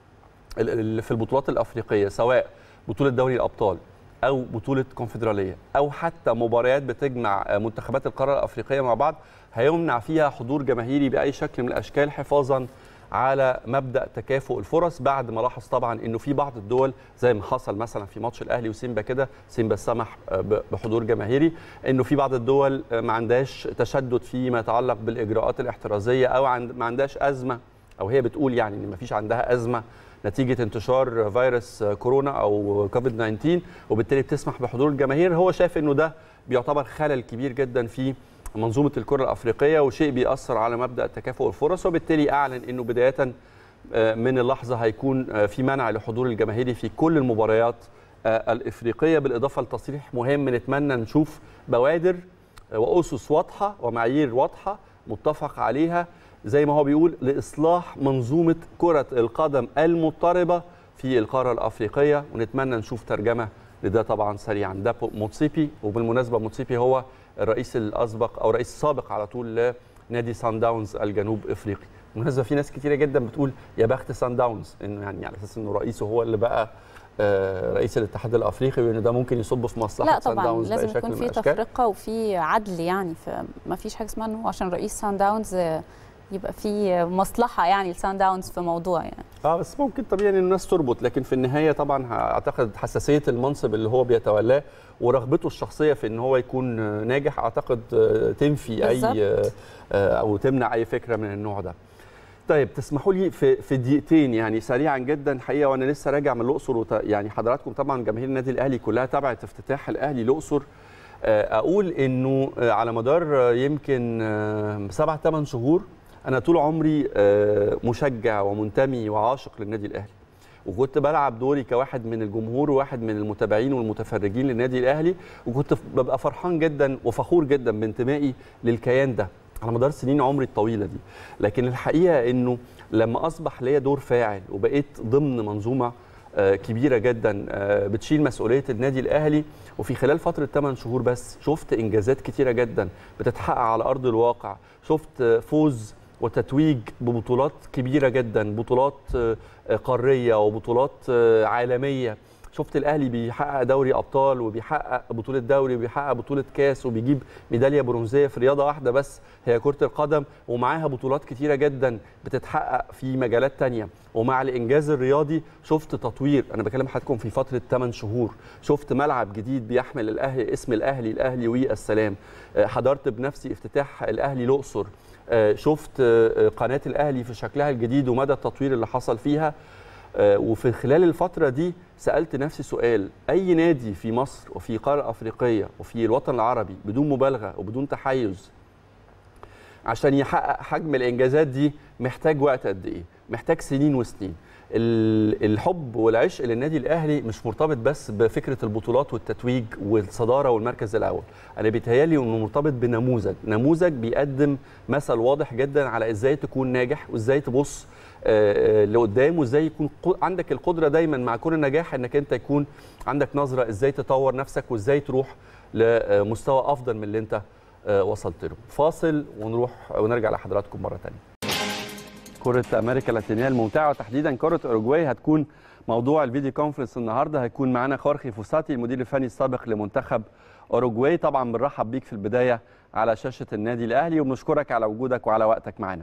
اللي في البطولات الافريقيه سواء بطوله دوري الابطال او بطوله كونفدراليه او حتى مباريات بتجمع منتخبات القاره الافريقيه مع بعض هيمنع فيها حضور جماهيري باي شكل من الاشكال حفاظا على مبدا تكافؤ الفرص بعد ما لاحظ طبعا انه في بعض الدول زي ما حصل مثلا في ماتش الاهلي وسيمبا كده سيمبا سمح بحضور جماهيري انه في بعض الدول ما عندهاش تشدد فيما يتعلق بالاجراءات الاحترازيه او عند ما عندهاش ازمه او هي بتقول يعني ان ما فيش عندها ازمه نتيجه انتشار فيروس كورونا او كوفيد 19 وبالتالي بتسمح بحضور الجماهير هو شايف انه ده بيعتبر خلل كبير جدا في منظومه الكره الافريقيه وشيء بيأثر على مبدا تكافؤ الفرص وبالتالي اعلن انه بدايه من اللحظه هيكون في منع لحضور الجماهيري في كل المباريات الافريقيه بالاضافه لتصريح مهم نتمنى نشوف بوادر واسس واضحه ومعايير واضحه متفق عليها زي ما هو بيقول لاصلاح منظومه كره القدم المضطربه في القاره الافريقيه ونتمنى نشوف ترجمه لده طبعا سريعا ده موتسيبي وبالمناسبه موتسيبي هو الرئيس الاسبق او الرئيس السابق على طول لنادي سان داونز الجنوب افريقي بالمناسبه في ناس كتيره جدا بتقول يا بخت سان داونز انه يعني على اساس انه رئيسه هو اللي بقى رئيس الاتحاد الافريقي وان ده ممكن يصب في مصلحه لا طبعا لازم يكون في تفرقه وفي عدل يعني فما فيش حاجه اسمها انه عشان رئيس سان داونز يبقى في مصلحه يعني لسان داونز في موضوع يعني اه بس ممكن طبيعي ان الناس تربط لكن في النهايه طبعا اعتقد حساسيه المنصب اللي هو بيتولاه ورغبته الشخصيه في ان هو يكون ناجح اعتقد تنفي بالزبط. اي او تمنع اي فكره من النوع ده طيب تسمحوا لي في في دقيقتين يعني سريعا جدا الحقيقه وانا لسه راجع من الاقصر وت... يعني حضراتكم طبعا جماهير النادي الاهلي كلها تابعت افتتاح الاهلي الاقصر اقول انه على مدار يمكن سبع ثمان شهور انا طول عمري مشجع ومنتمي وعاشق للنادي الاهلي وكنت بلعب دوري كواحد من الجمهور وواحد من المتابعين والمتفرجين للنادي الاهلي وكنت ببقى فرحان جدا وفخور جدا بانتمائي للكيان ده على مدار سنين عمري الطويله دي لكن الحقيقه انه لما اصبح ليا دور فاعل وبقيت ضمن منظومه كبيره جدا بتشيل مسؤوليه النادي الاهلي وفي خلال فتره 8 شهور بس شفت انجازات كتيره جدا بتتحقق على ارض الواقع شفت فوز وتتويج ببطولات كبيره جدا بطولات قاريه وبطولات عالميه شفت الاهلي بيحقق دوري ابطال وبيحقق بطوله دوري وبيحقق بطوله كاس وبيجيب ميداليه برونزيه في رياضه واحده بس هي كره القدم ومعاها بطولات كتيره جدا بتتحقق في مجالات تانية ومع الانجاز الرياضي شفت تطوير انا بكلم حضراتكم في فتره 8 شهور شفت ملعب جديد بيحمل الاهلي اسم الاهلي الاهلي والسلام آه، حضرت بنفسي افتتاح الاهلي الاقصر آه، شفت آه، قناه الاهلي في شكلها الجديد ومدى التطوير اللي حصل فيها آه، وفي خلال الفترة دي سألت نفسي سؤال أي نادي في مصر وفي القارة الأفريقية وفي الوطن العربي بدون مبالغة وبدون تحيز عشان يحقق حجم الإنجازات دي محتاج وقت قد إيه؟ محتاج سنين وسنين ال- الحب والعشق للنادي الاهلي مش مرتبط بس بفكره البطولات والتتويج والصداره والمركز الاول انا بيتهيالي انه مرتبط بنموذج نموذج بيقدم مثل واضح جدا على ازاي تكون ناجح وازاي تبص آه، آه، لقدام وازاي يكون قو- عندك القدره دايما مع كل نجاح انك انت يكون عندك نظره ازاي تطور نفسك وازاي تروح لمستوى افضل من اللي انت آه، وصلت له فاصل ونروح ونرجع لحضراتكم مره ثانيه كرة أمريكا اللاتينية الممتعة وتحديدا كرة أوروجواي هتكون موضوع الفيديو كونفرنس النهارده هيكون معانا خورخي فوساتي المدير الفني السابق لمنتخب أوروجواي طبعا بنرحب بيك في البداية على شاشة النادي الأهلي وبنشكرك على وجودك وعلى وقتك معانا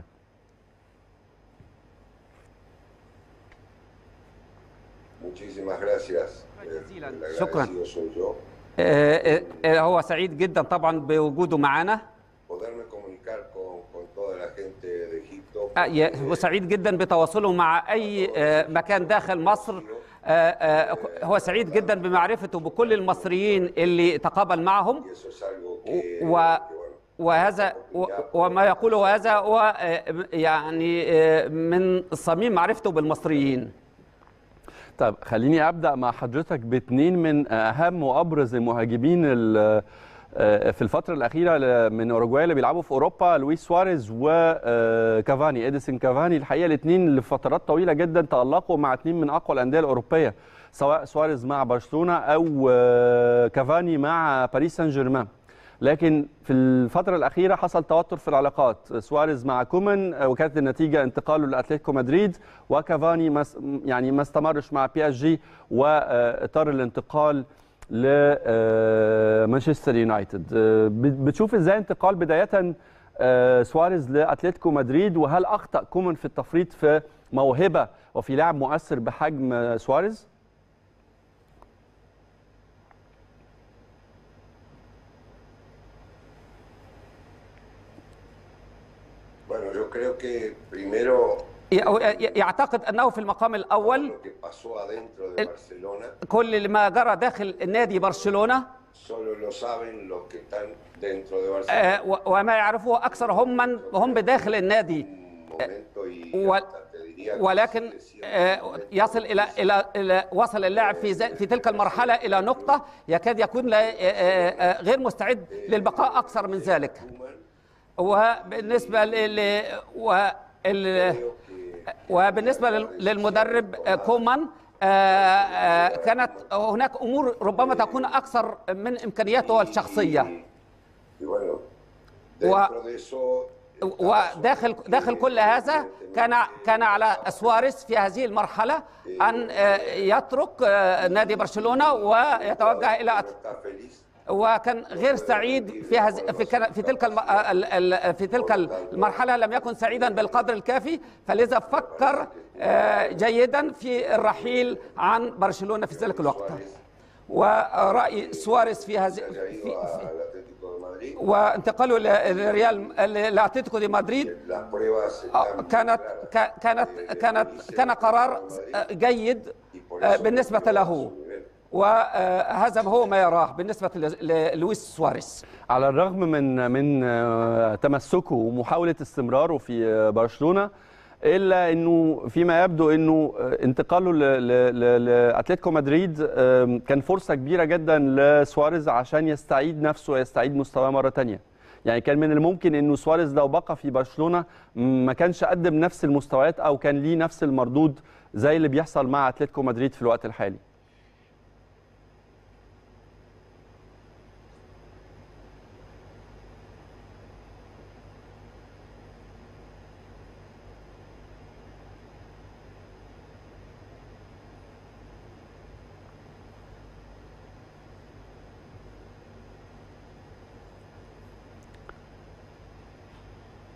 Muchísimas gracias. جزيلاً. El شكراً. agradecido soy yo. آه، آه، هو سعيد جدا طبعا بوجوده معانا Poderme comunicar con, con toda la gente de Egipto. آه، ي- هو سعيد جدا بتواصله مع اي آه، مكان داخل مصر آه، آه، هو سعيد جدا بمعرفته بكل المصريين اللي تقابل معهم Y eso es algo que, و que, bueno, وهذا و- وما يقوله هذا هو آه، يعني آه، من صميم معرفته بالمصريين طيب خليني ابدا مع حضرتك باثنين من اهم وابرز المهاجمين ال- آه، في الفترة الأخيرة ل- من أوروجواي اللي بيلعبوا في أوروبا لويس سواريز وكافاني إديسون كافاني الحقيقة الاثنين لفترات طويلة جدا تألقوا مع اثنين من أقوى الأندية الأوروبية سواء سواريز مع برشلونة أو آه، كافاني مع باريس سان جيرمان لكن في الفترة الأخيرة حصل توتر في العلاقات سواريز مع كومان آه، وكانت النتيجة انتقاله لأتلتيكو مدريد وكافاني ما س- يعني ما استمرش مع بي اس جي واضطر الانتقال لمانشستر يونايتد آه، بت- بتشوف ازاي انتقال بداية آه، سواريز لأتلتيكو مدريد وهل أخطأ كومان في التفريط في موهبة وفي لاعب مؤثر بحجم آه، سواريز؟ bueno, yo creo que primero ي- ي- يعتقد أنه في المقام الأول lo que pasó adentro de El- Barcelona كل ما جرى داخل نادي برشلونة solo lo saben los que están dentro de Barcelona. آه، و- وما يعرفه أكثر هم من هم بداخل النادي Un momento y و- hasta te diría que ولكن sigue siendo آه، un momento يصل الى الى الى وصل اللاعب في ز- في تلك المرحله الى نقطه يكاد يكون لا- آه، آه، غير مستعد للبقاء اكثر من ذلك Koeman, وبالنسبه ل وال- creo que وبالنسبه لل- للمدرب آه، كومان آه، آه، كانت هناك امور ربما تكون اكثر من امكانياته الشخصيه y bueno, dentro de eso وداخل داخل كل هذا كان كان على سواريز في هذه المرحله ان آه، يترك آه، نادي برشلونه ويتوجه الى أت- está feliz. وكان غير سعيد في هز... في, كان- في تلك الم... ال- ال- في تلك المرحله لم يكن سعيدا بالقدر الكافي فلذا فكر آه، جيدا في الرحيل عن برشلونه في ذلك الوقت وراي سواريز في هذه Se haya في... ido في... al Atlético de Madrid. وانتقاله لريال لاتلتيكو دي مدريد Las pruebas آه، están كانت claras. كا- كانت كانت كان قرار آه، جيد آه، بالنسبة له وهذا هو ما يراه بالنسبة ل- للويس سواريز على الرغم من من آه، تمسكه ومحاوله استمراره في آه، برشلونه الا انه فيما يبدو انه آه، انتقاله ل- ل- ل- لاتلتيكو مدريد آم، كان فرصه كبيره جدا لسواريز عشان يستعيد نفسه ويستعيد مستواه مره تانية يعني كان من الممكن انه سواريز لو بقى في برشلونه ما كانش قدم نفس المستويات او كان ليه نفس المردود زي اللي بيحصل مع اتلتيكو مدريد في الوقت الحالي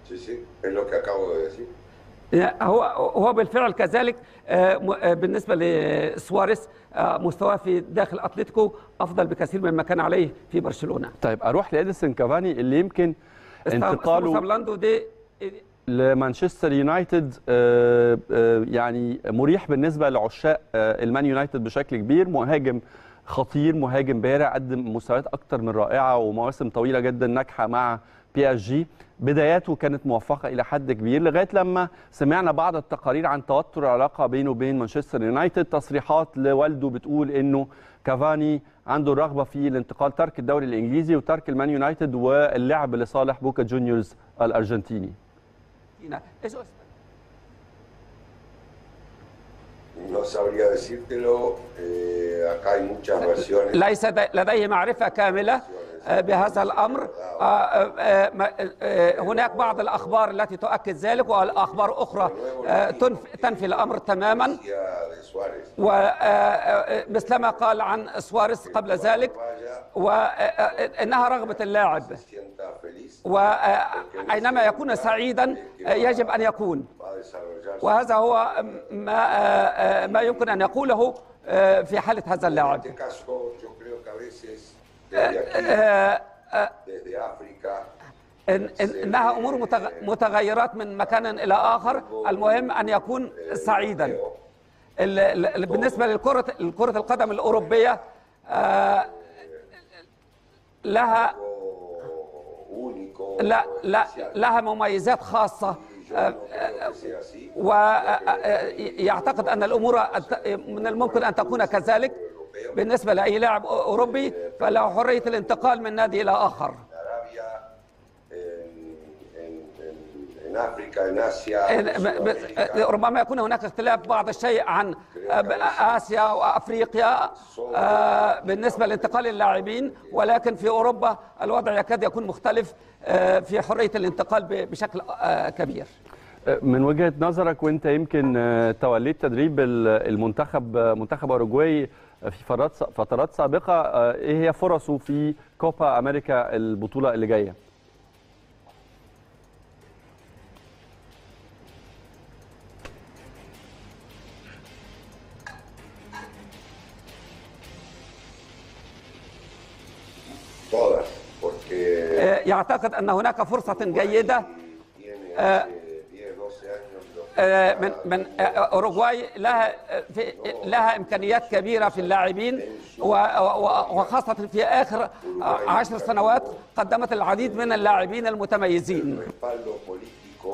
Sí, sí, es lo que acabo de decir. هو هو بالفعل كذلك آه، م- آه، بالنسبه لسواريز آه، مستواه في داخل اتلتيكو افضل بكثير مما كان عليه في برشلونه طيب اروح لاديسون كافاني اللي يمكن انتقاله سابلاندو دي لمانشستر يونايتد آه، آه، يعني مريح بالنسبه لعشاق آه، المان يونايتد بشكل كبير مهاجم خطير مهاجم بارع قدم مستويات اكتر من رائعه ومواسم طويله جدا ناجحه مع بي اس جي بداياته كانت موفقه الى حد كبير لغايه لما سمعنا بعض التقارير عن توتر العلاقه بينه وبين مانشستر يونايتد تصريحات لوالده بتقول انه كافاني عنده الرغبه في الانتقال ترك الدوري الانجليزي وترك المان يونايتد واللعب لصالح بوكا جونيورز الارجنتيني Eso es. No sabría decírtelo, eh, acá hay muchas versiones. ليس د- لديه معرفة كاملة آه، بهذا الأمر آه، آه، آه، ما- آه، هناك بعض الأخبار التي تؤكد ذلك والأخبار أخرى آه، تنف- تنفي الأمر تماما de Suárez. ومثلما قال عن سواريز قبل ذلك وإنها رغبة اللاعب Sienta feliz, وأينما يكون سعيدا آه، يجب أن يكون va a desarrollarse. وهذا هو ما آه، آه، ما يمكن أن يقوله آه، في حالة هذا En اللاعب este caso, yo creo que a veces desde aquí, desde África, إن إن إنها أمور متغ- متغيرات من مكان إلى آخر المهم أن يكون سعيدا ال- ال- بالنسبة للكرة الكرة القدم الأوروبية آه، لها o único, لا o لا especial. لها مميزات خاصة Yo no creo que sea así. ويعتقد أن الأمور أت- من الممكن أن تكون كذلك بالنسبة لأي لاعب أوروبي فله حرية الانتقال من نادي إلى آخر En Arabia, en, en, en, en África, en Asia, en إن- ب- ب- Sudamérica, ربما يكون هناك اختلاف بعض الشيء عن آسيا وأفريقيا آه، بالنسبة لانتقال اللاعبين ولكن في أوروبا الوضع يكاد يكون مختلف آه، في حرية الانتقال ب- بشكل آه، كبير من وجهه نظرك وانت يمكن آه، توليت تدريب ال- المنتخب آه، منتخب اوروجواي في فترات فترات سابقه آه، ايه هي فرصه في كوبا امريكا البطوله اللي جايه؟ todas, porque آه، يعتقد أن هناك فرصة جيدة tiene hace 10, 12 años lo que آه، من من آه، أوروغواي لها آه، في لها إمكانيات كبيرة في اللاعبين و- و- وخاصة في آخر آه، عشر سنوات قدمت العديد من اللاعبين المتميزين respaldo político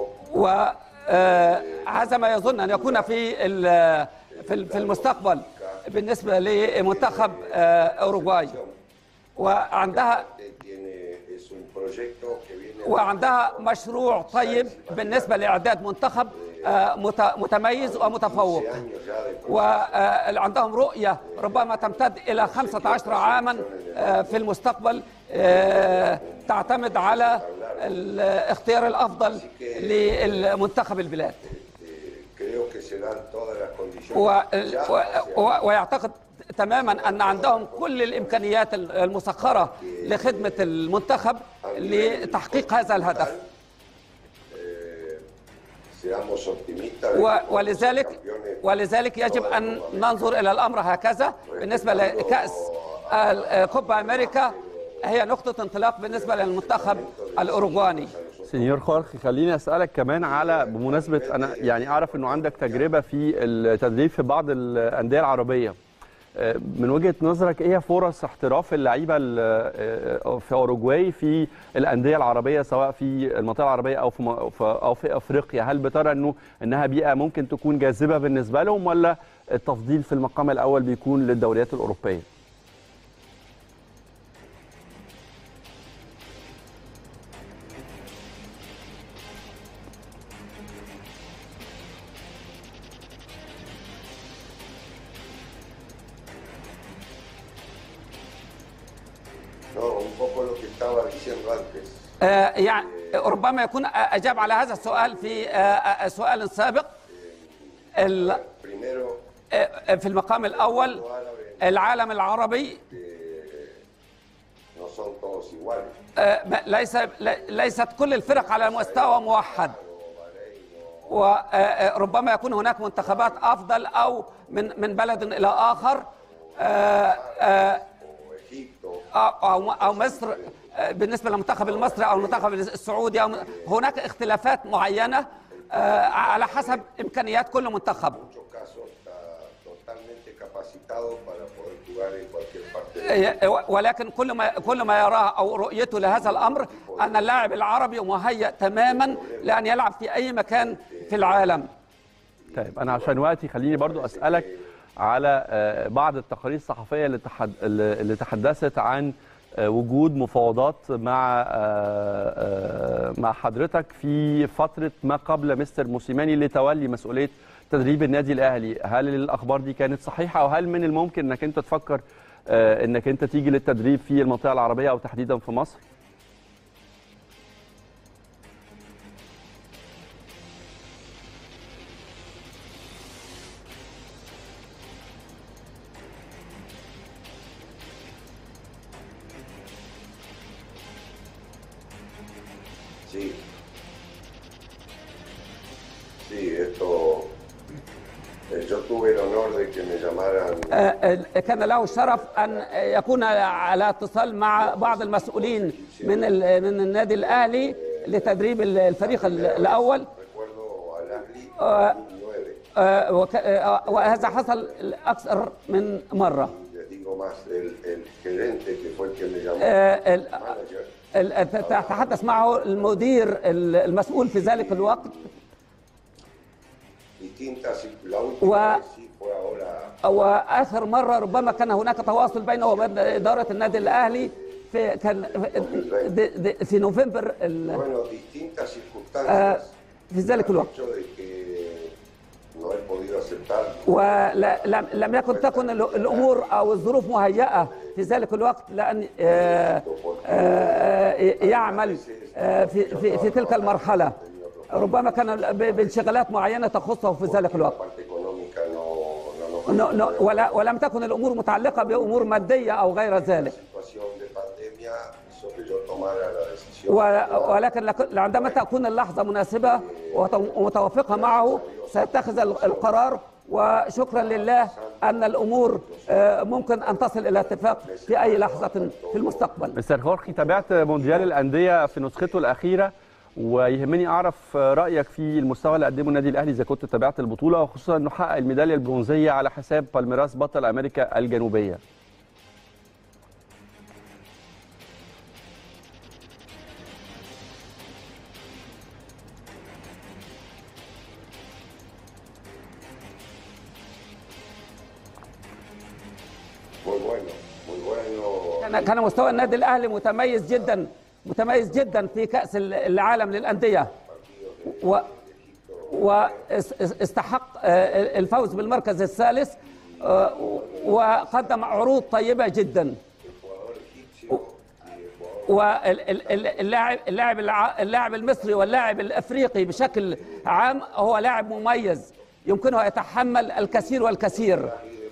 وهذا ما يظن ان يكون في ال- في ال- في المستقبل بالنسبه لمنتخب آه، اوروغواي وعندها que tiene, es un proyecto que viene وعندها مشروع طيب بالنسه لاعداد منتخب آه، مت- متميز ومتفوق de años ya de وعندهم رؤية ربما تمتد إلى 15 عاما آه، في المستقبل آه، تعتمد على الاختيار الأفضل للمنتخب البلاد creo que se dan todas las condiciones و- ya و- hacia- و- ويعتقد تماما أن عندهم كل الإمكانيات المسخرة لخدمة المنتخب لتحقيق هذا الهدف seamos optimistas de و- que ولذلك campeones ولذلك يجب ان ننظر الى الامر هكذا بالنسبه لكاس ال- كوبا امريكا هي نقطه انطلاق بالنسبه للمنتخب الاوروغواني سينيور خورخي خليني اسالك كمان على بمناسبه انا يعني اعرف انه عندك تجربه في التدريب في بعض الانديه العربيه آه، من وجهه نظرك ايه هي فرص احتراف اللعيبه ال- آه، في اوروجواي في الانديه العربيه سواء في المنطقه العربيه او في م- في- او في افريقيا هل بترى انه انها بيئه ممكن تكون جاذبه بالنسبه لهم ولا التفضيل في المقام الاول بيكون للدوريات الاوروبيه No, un poco lo que estaba diciendo antes. آه، يعني ربما يكون اجاب على هذا السؤال في آه، آه، سؤال سابق ال- Primero, آه، في المقام الاول العالم العربي no son todos iguales. آه، ما- ليس ل- ليست كل الفرق على مستوى موحد وربما يكون هناك منتخبات افضل او من من بلد الى اخر آه، آه، o Egipto, أو- او او مصر آه، بالنسبه للمنتخب المصري او المنتخب السعودي أو هناك اختلافات معينه آه، على حسب امكانيات كل منتخب en muchos casos está totalmente capacitado para poder jugar en cualquier parte del mundo. آه، ولكن كل ما كل ما يراه او رؤيته لهذا الامر ان اللاعب العربي مهيأ تماما لان يلعب في اي مكان في العالم طيب انا عشان وقتي خليني برضو اسالك على آه، بعض التقارير الصحفيه اللي تحد- اللي تحدثت عن آه، وجود مفاوضات مع آه، آه، مع حضرتك في فتره ما قبل مستر موسيماني لتولي مسؤوليه تدريب النادي الاهلي هل الاخبار دي كانت صحيحه او هل من الممكن انك انت تفكر آه، انك انت تيجي للتدريب في المنطقه العربيه او تحديدا في مصر Sí. Sí, esto. eh, Yo tuve el honor de que me llamaran آه، كان له الشرف ان يكون على اتصال مع بعض المسؤولين من ال- من النادي الاهلي لتدريب الفريق الاول recuerdo al Agli آه. 2009. آه، وك- آه، وهذا حصل اكثر من مره Les digo más, el, el gerente que fue el que me llamó, آه، ال- manager, ال- تحدث معه المدير المسؤول في ذلك الوقت distintas, la última و- vez sí fue ahora واخر مره ربما كان هناك تواصل بينه وبين اداره النادي الاهلي في كان في- د- د- في نوفمبر ال- Bueno, distintas circunstancias. آه، في ذلك El الوقت hecho de que no he podido aceptar ولم لم يكن تكن ال- الامور او الظروف مهيئه في ذلك الوقت لان آه، آه، يعمل آه، في في في تلك المرحله ربما كان ب- بانشغالات معينه تخصه في ذلك la الوقت parte económica no, no nos ن- ن- ولا ولم تكن الامور متعلقه بامور ماديه او غير ذلك situación de pandemia hizo que yo tomara la decisión و- ولكن لك- عندما تكون اللحظه مناسبه وت- ومتوافقه معه سيتخذ ال- القرار وشكرا لله ان الامور آه، ممكن ان تصل الى اتفاق في اي لحظه في المستقبل مستر خورخي تابعت مونديال الانديه في نسخته الاخيره ويهمني اعرف رايك في المستوى اللي قدمه النادي الاهلي اذا كنت تابعت البطوله وخصوصا انه حقق الميداليه البرونزيه على حساب بالميراس بطل امريكا الجنوبيه muy bueno, muy bueno. كان كان مستوى النادي الاهلي متميز جدا متميز جدا في كاس ال- العالم للانديه و واستحق آه، الفوز بالمركز الثالث آه، وقدم عروض طيبه جدا واللاعب اللاعب الع- اللاعب المصري واللاعب الافريقي بشكل عام هو لاعب مميز يمكنه يتحمل الكثير والكثير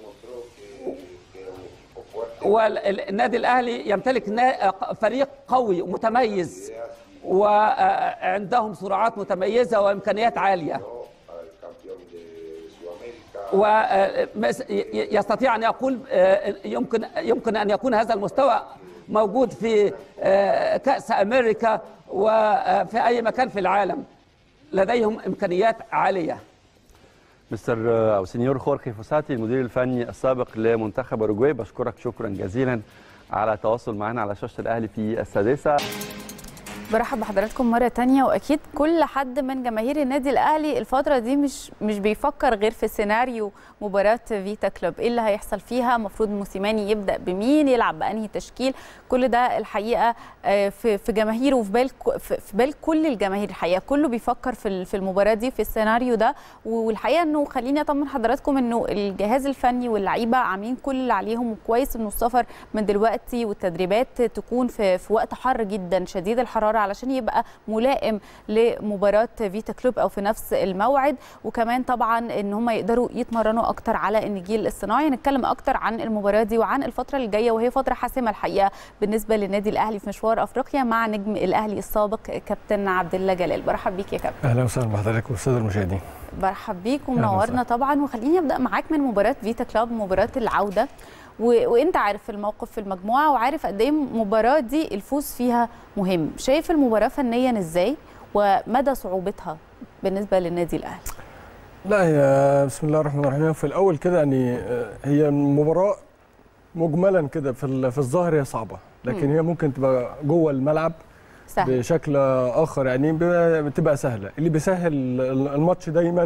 والنادي الاهلي يمتلك نا- فريق قوي ومتميز وعندهم سرعات متميزه وامكانيات عاليه al campeón de Sudamérica. ويستطيع ان يقول آه، يمكن يمكن ان يكون هذا المستوى موجود في آه، كاس امريكا وفي اي مكان في العالم لديهم امكانيات عاليه مستر او سينيور خورخي فوساتي المدير الفني السابق لمنتخب اوروجواي بشكرك شكرا جزيلا على التواصل معنا على شاشه الاهلي في السادسه برحب بحضراتكم مرة تانية وأكيد كل حد من جماهير النادي الأهلي الفترة دي مش مش بيفكر غير في سيناريو مباراة فيتا كلوب إيه اللي هيحصل فيها المفروض موسيماني يبدأ بمين يلعب بأنهي تشكيل كل ده الحقيقة آه، في في جماهير وفي بال ك- في في بال كل الجماهير الحقيقة كله بيفكر في ال- في المباراة دي في السيناريو ده والحقيقة إنه خليني أطمن حضراتكم إنه الجهاز الفني واللعيبة عاملين كل اللي عليهم وكويس إنه السفر من دلوقتي والتدريبات تكون في في وقت حر جدا شديد الحرارة الحراره علشان يبقى ملائم لمباراه فيتا كلوب او في نفس الموعد وكمان طبعا ان هم يقدروا يتمرنوا اكتر على النجيل الصناعي نتكلم اكتر عن المباراه دي وعن الفتره الجايه وهي فتره حاسمه الحقيقه بالنسبه للنادي الاهلي في مشوار افريقيا مع نجم الاهلي السابق كابتن عبد الله جلال برحب بيك يا كابتن اهلا وسهلا بحضرتك والساده المشاهدين برحب بيك ومنورنا طبعا وخليني ابدا معاك من مباراه فيتا كلاب مباراه العوده و... وانت عارف الموقف في المجموعه وعارف قد ايه المباراه دي الفوز فيها مهم شايف المباراه فنيا ازاي ومدى صعوبتها بالنسبه للنادي الاهلي لا هي بسم الله الرحمن الرحيم في الاول كده يعني هي المباراه مجملا كده في في الظاهر هي صعبه لكن هي ممكن تبقى جوه الملعب سهل. بشكل اخر يعني بتبقى سهله اللي بيسهل الماتش دايما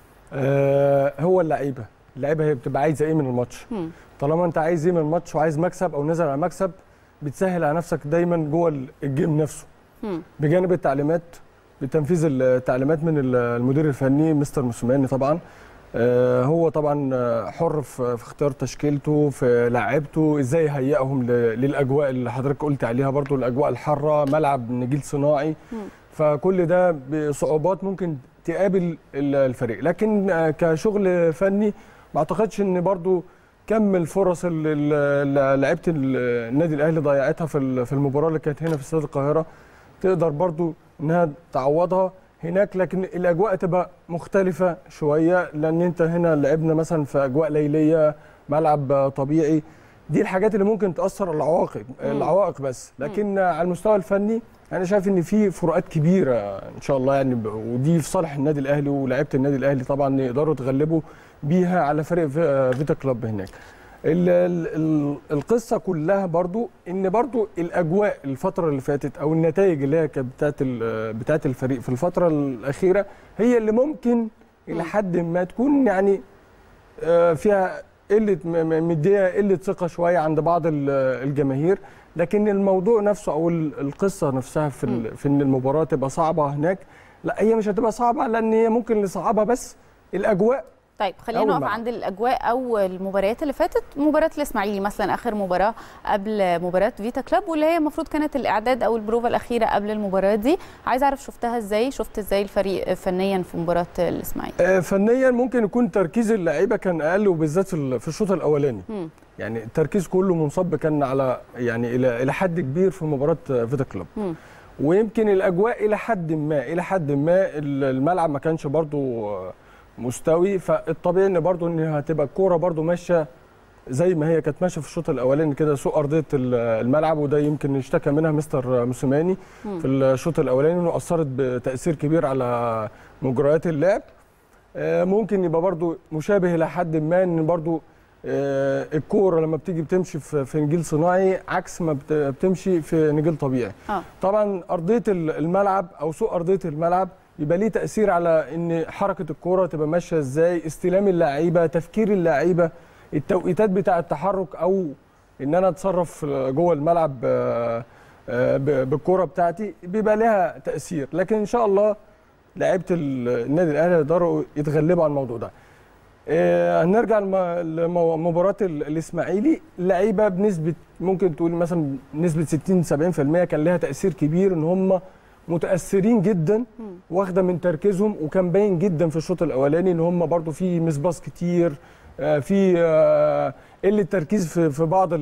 هو اللعيبه اللعيبه هي بتبقى عايزه ايه من الماتش طالما انت عايز ايه من الماتش وعايز مكسب او نزل على مكسب بتسهل على نفسك دايما جوه الجيم نفسه بجانب التعليمات بتنفيذ التعليمات من المدير الفني مستر موسيماني طبعا هو طبعا حر في اختيار تشكيلته في لعيبته ازاي يهيئهم للاجواء اللي حضرتك قلت عليها برضو الاجواء الحاره ملعب نجيل صناعي فكل ده بصعوبات ممكن تقابل الفريق لكن كشغل فني ما اعتقدش ان برضو كم الفرص اللي لعيبه النادي الاهلي ضيعتها في المباراه اللي كانت هنا في استاد القاهره تقدر برضو انها تعوضها هناك لكن الاجواء تبقى مختلفه شويه لان انت هنا لعبنا مثلا في اجواء ليليه ملعب طبيعي دي الحاجات اللي ممكن تاثر على العواقب العوائق بس لكن على المستوى الفني انا شايف ان في فروقات كبيره ان شاء الله يعني ودي في صالح النادي الاهلي ولاعيبه النادي الاهلي طبعا يقدروا يتغلبوا بيها على فريق فيتا كلوب هناك ال ال القصه كلها برضو ان برضو الاجواء الفتره اللي فاتت او النتائج اللي هي كانت بتاعت بتاعت الفريق في الفتره الاخيره هي اللي ممكن الى حد ما تكون يعني فيها قله مديه قله ثقه شويه عند بعض الجماهير لكن الموضوع نفسه او القصه نفسها في في ان المباراه تبقى صعبه هناك لا هي مش هتبقى صعبه لان هي ممكن اللي صعبها بس الاجواء طيب خلينا نقف عند الاجواء او المباريات اللي فاتت مباراه الاسماعيلي مثلا اخر مباراه قبل مباراه فيتا كلاب واللي هي المفروض كانت الاعداد او البروفا الاخيره قبل المباراه دي عايز اعرف شفتها ازاي شفت ازاي الفريق فنيا في مباراه الاسماعيلي فنيا ممكن يكون تركيز اللعيبه كان اقل وبالذات في الشوط الاولاني م. يعني التركيز كله منصب كان على يعني الى الى حد كبير في مباراه فيتا كلاب م. ويمكن الاجواء الى حد ما الى حد ما الملعب ما كانش برضو مستوي فالطبيعي ان برضو ان هتبقى الكوره برضو ماشيه زي ما هي كانت ماشيه في الشوط الاولاني كده سوء ارضيه الملعب وده يمكن اشتكى منها مستر موسيماني في الشوط الاولاني انه اثرت بتاثير كبير على مجريات اللعب ممكن يبقى برضو مشابه الى حد ما ان برضو الكوره لما بتيجي بتمشي في نجيل صناعي عكس ما بتمشي في نجيل طبيعي آه. طبعا ارضيه الملعب او سوء ارضيه الملعب يبقى ليه تاثير على ان حركه الكوره تبقى ماشيه ازاي استلام اللعيبه تفكير اللعيبه التوقيتات بتاع التحرك او ان انا اتصرف جوه الملعب بالكوره بتاعتي بيبقى لها تاثير لكن ان شاء الله لعيبه النادي الاهلي يقدروا يتغلبوا على الموضوع ده هنرجع لمباراه الاسماعيلي لعيبه بنسبه ممكن تقول مثلا نسبه 60 70% كان لها تاثير كبير ان هم متاثرين جدا واخده من تركيزهم وكان باين جدا في الشوط الاولاني ان هم برضو في مسباص كتير في قله تركيز في في بعض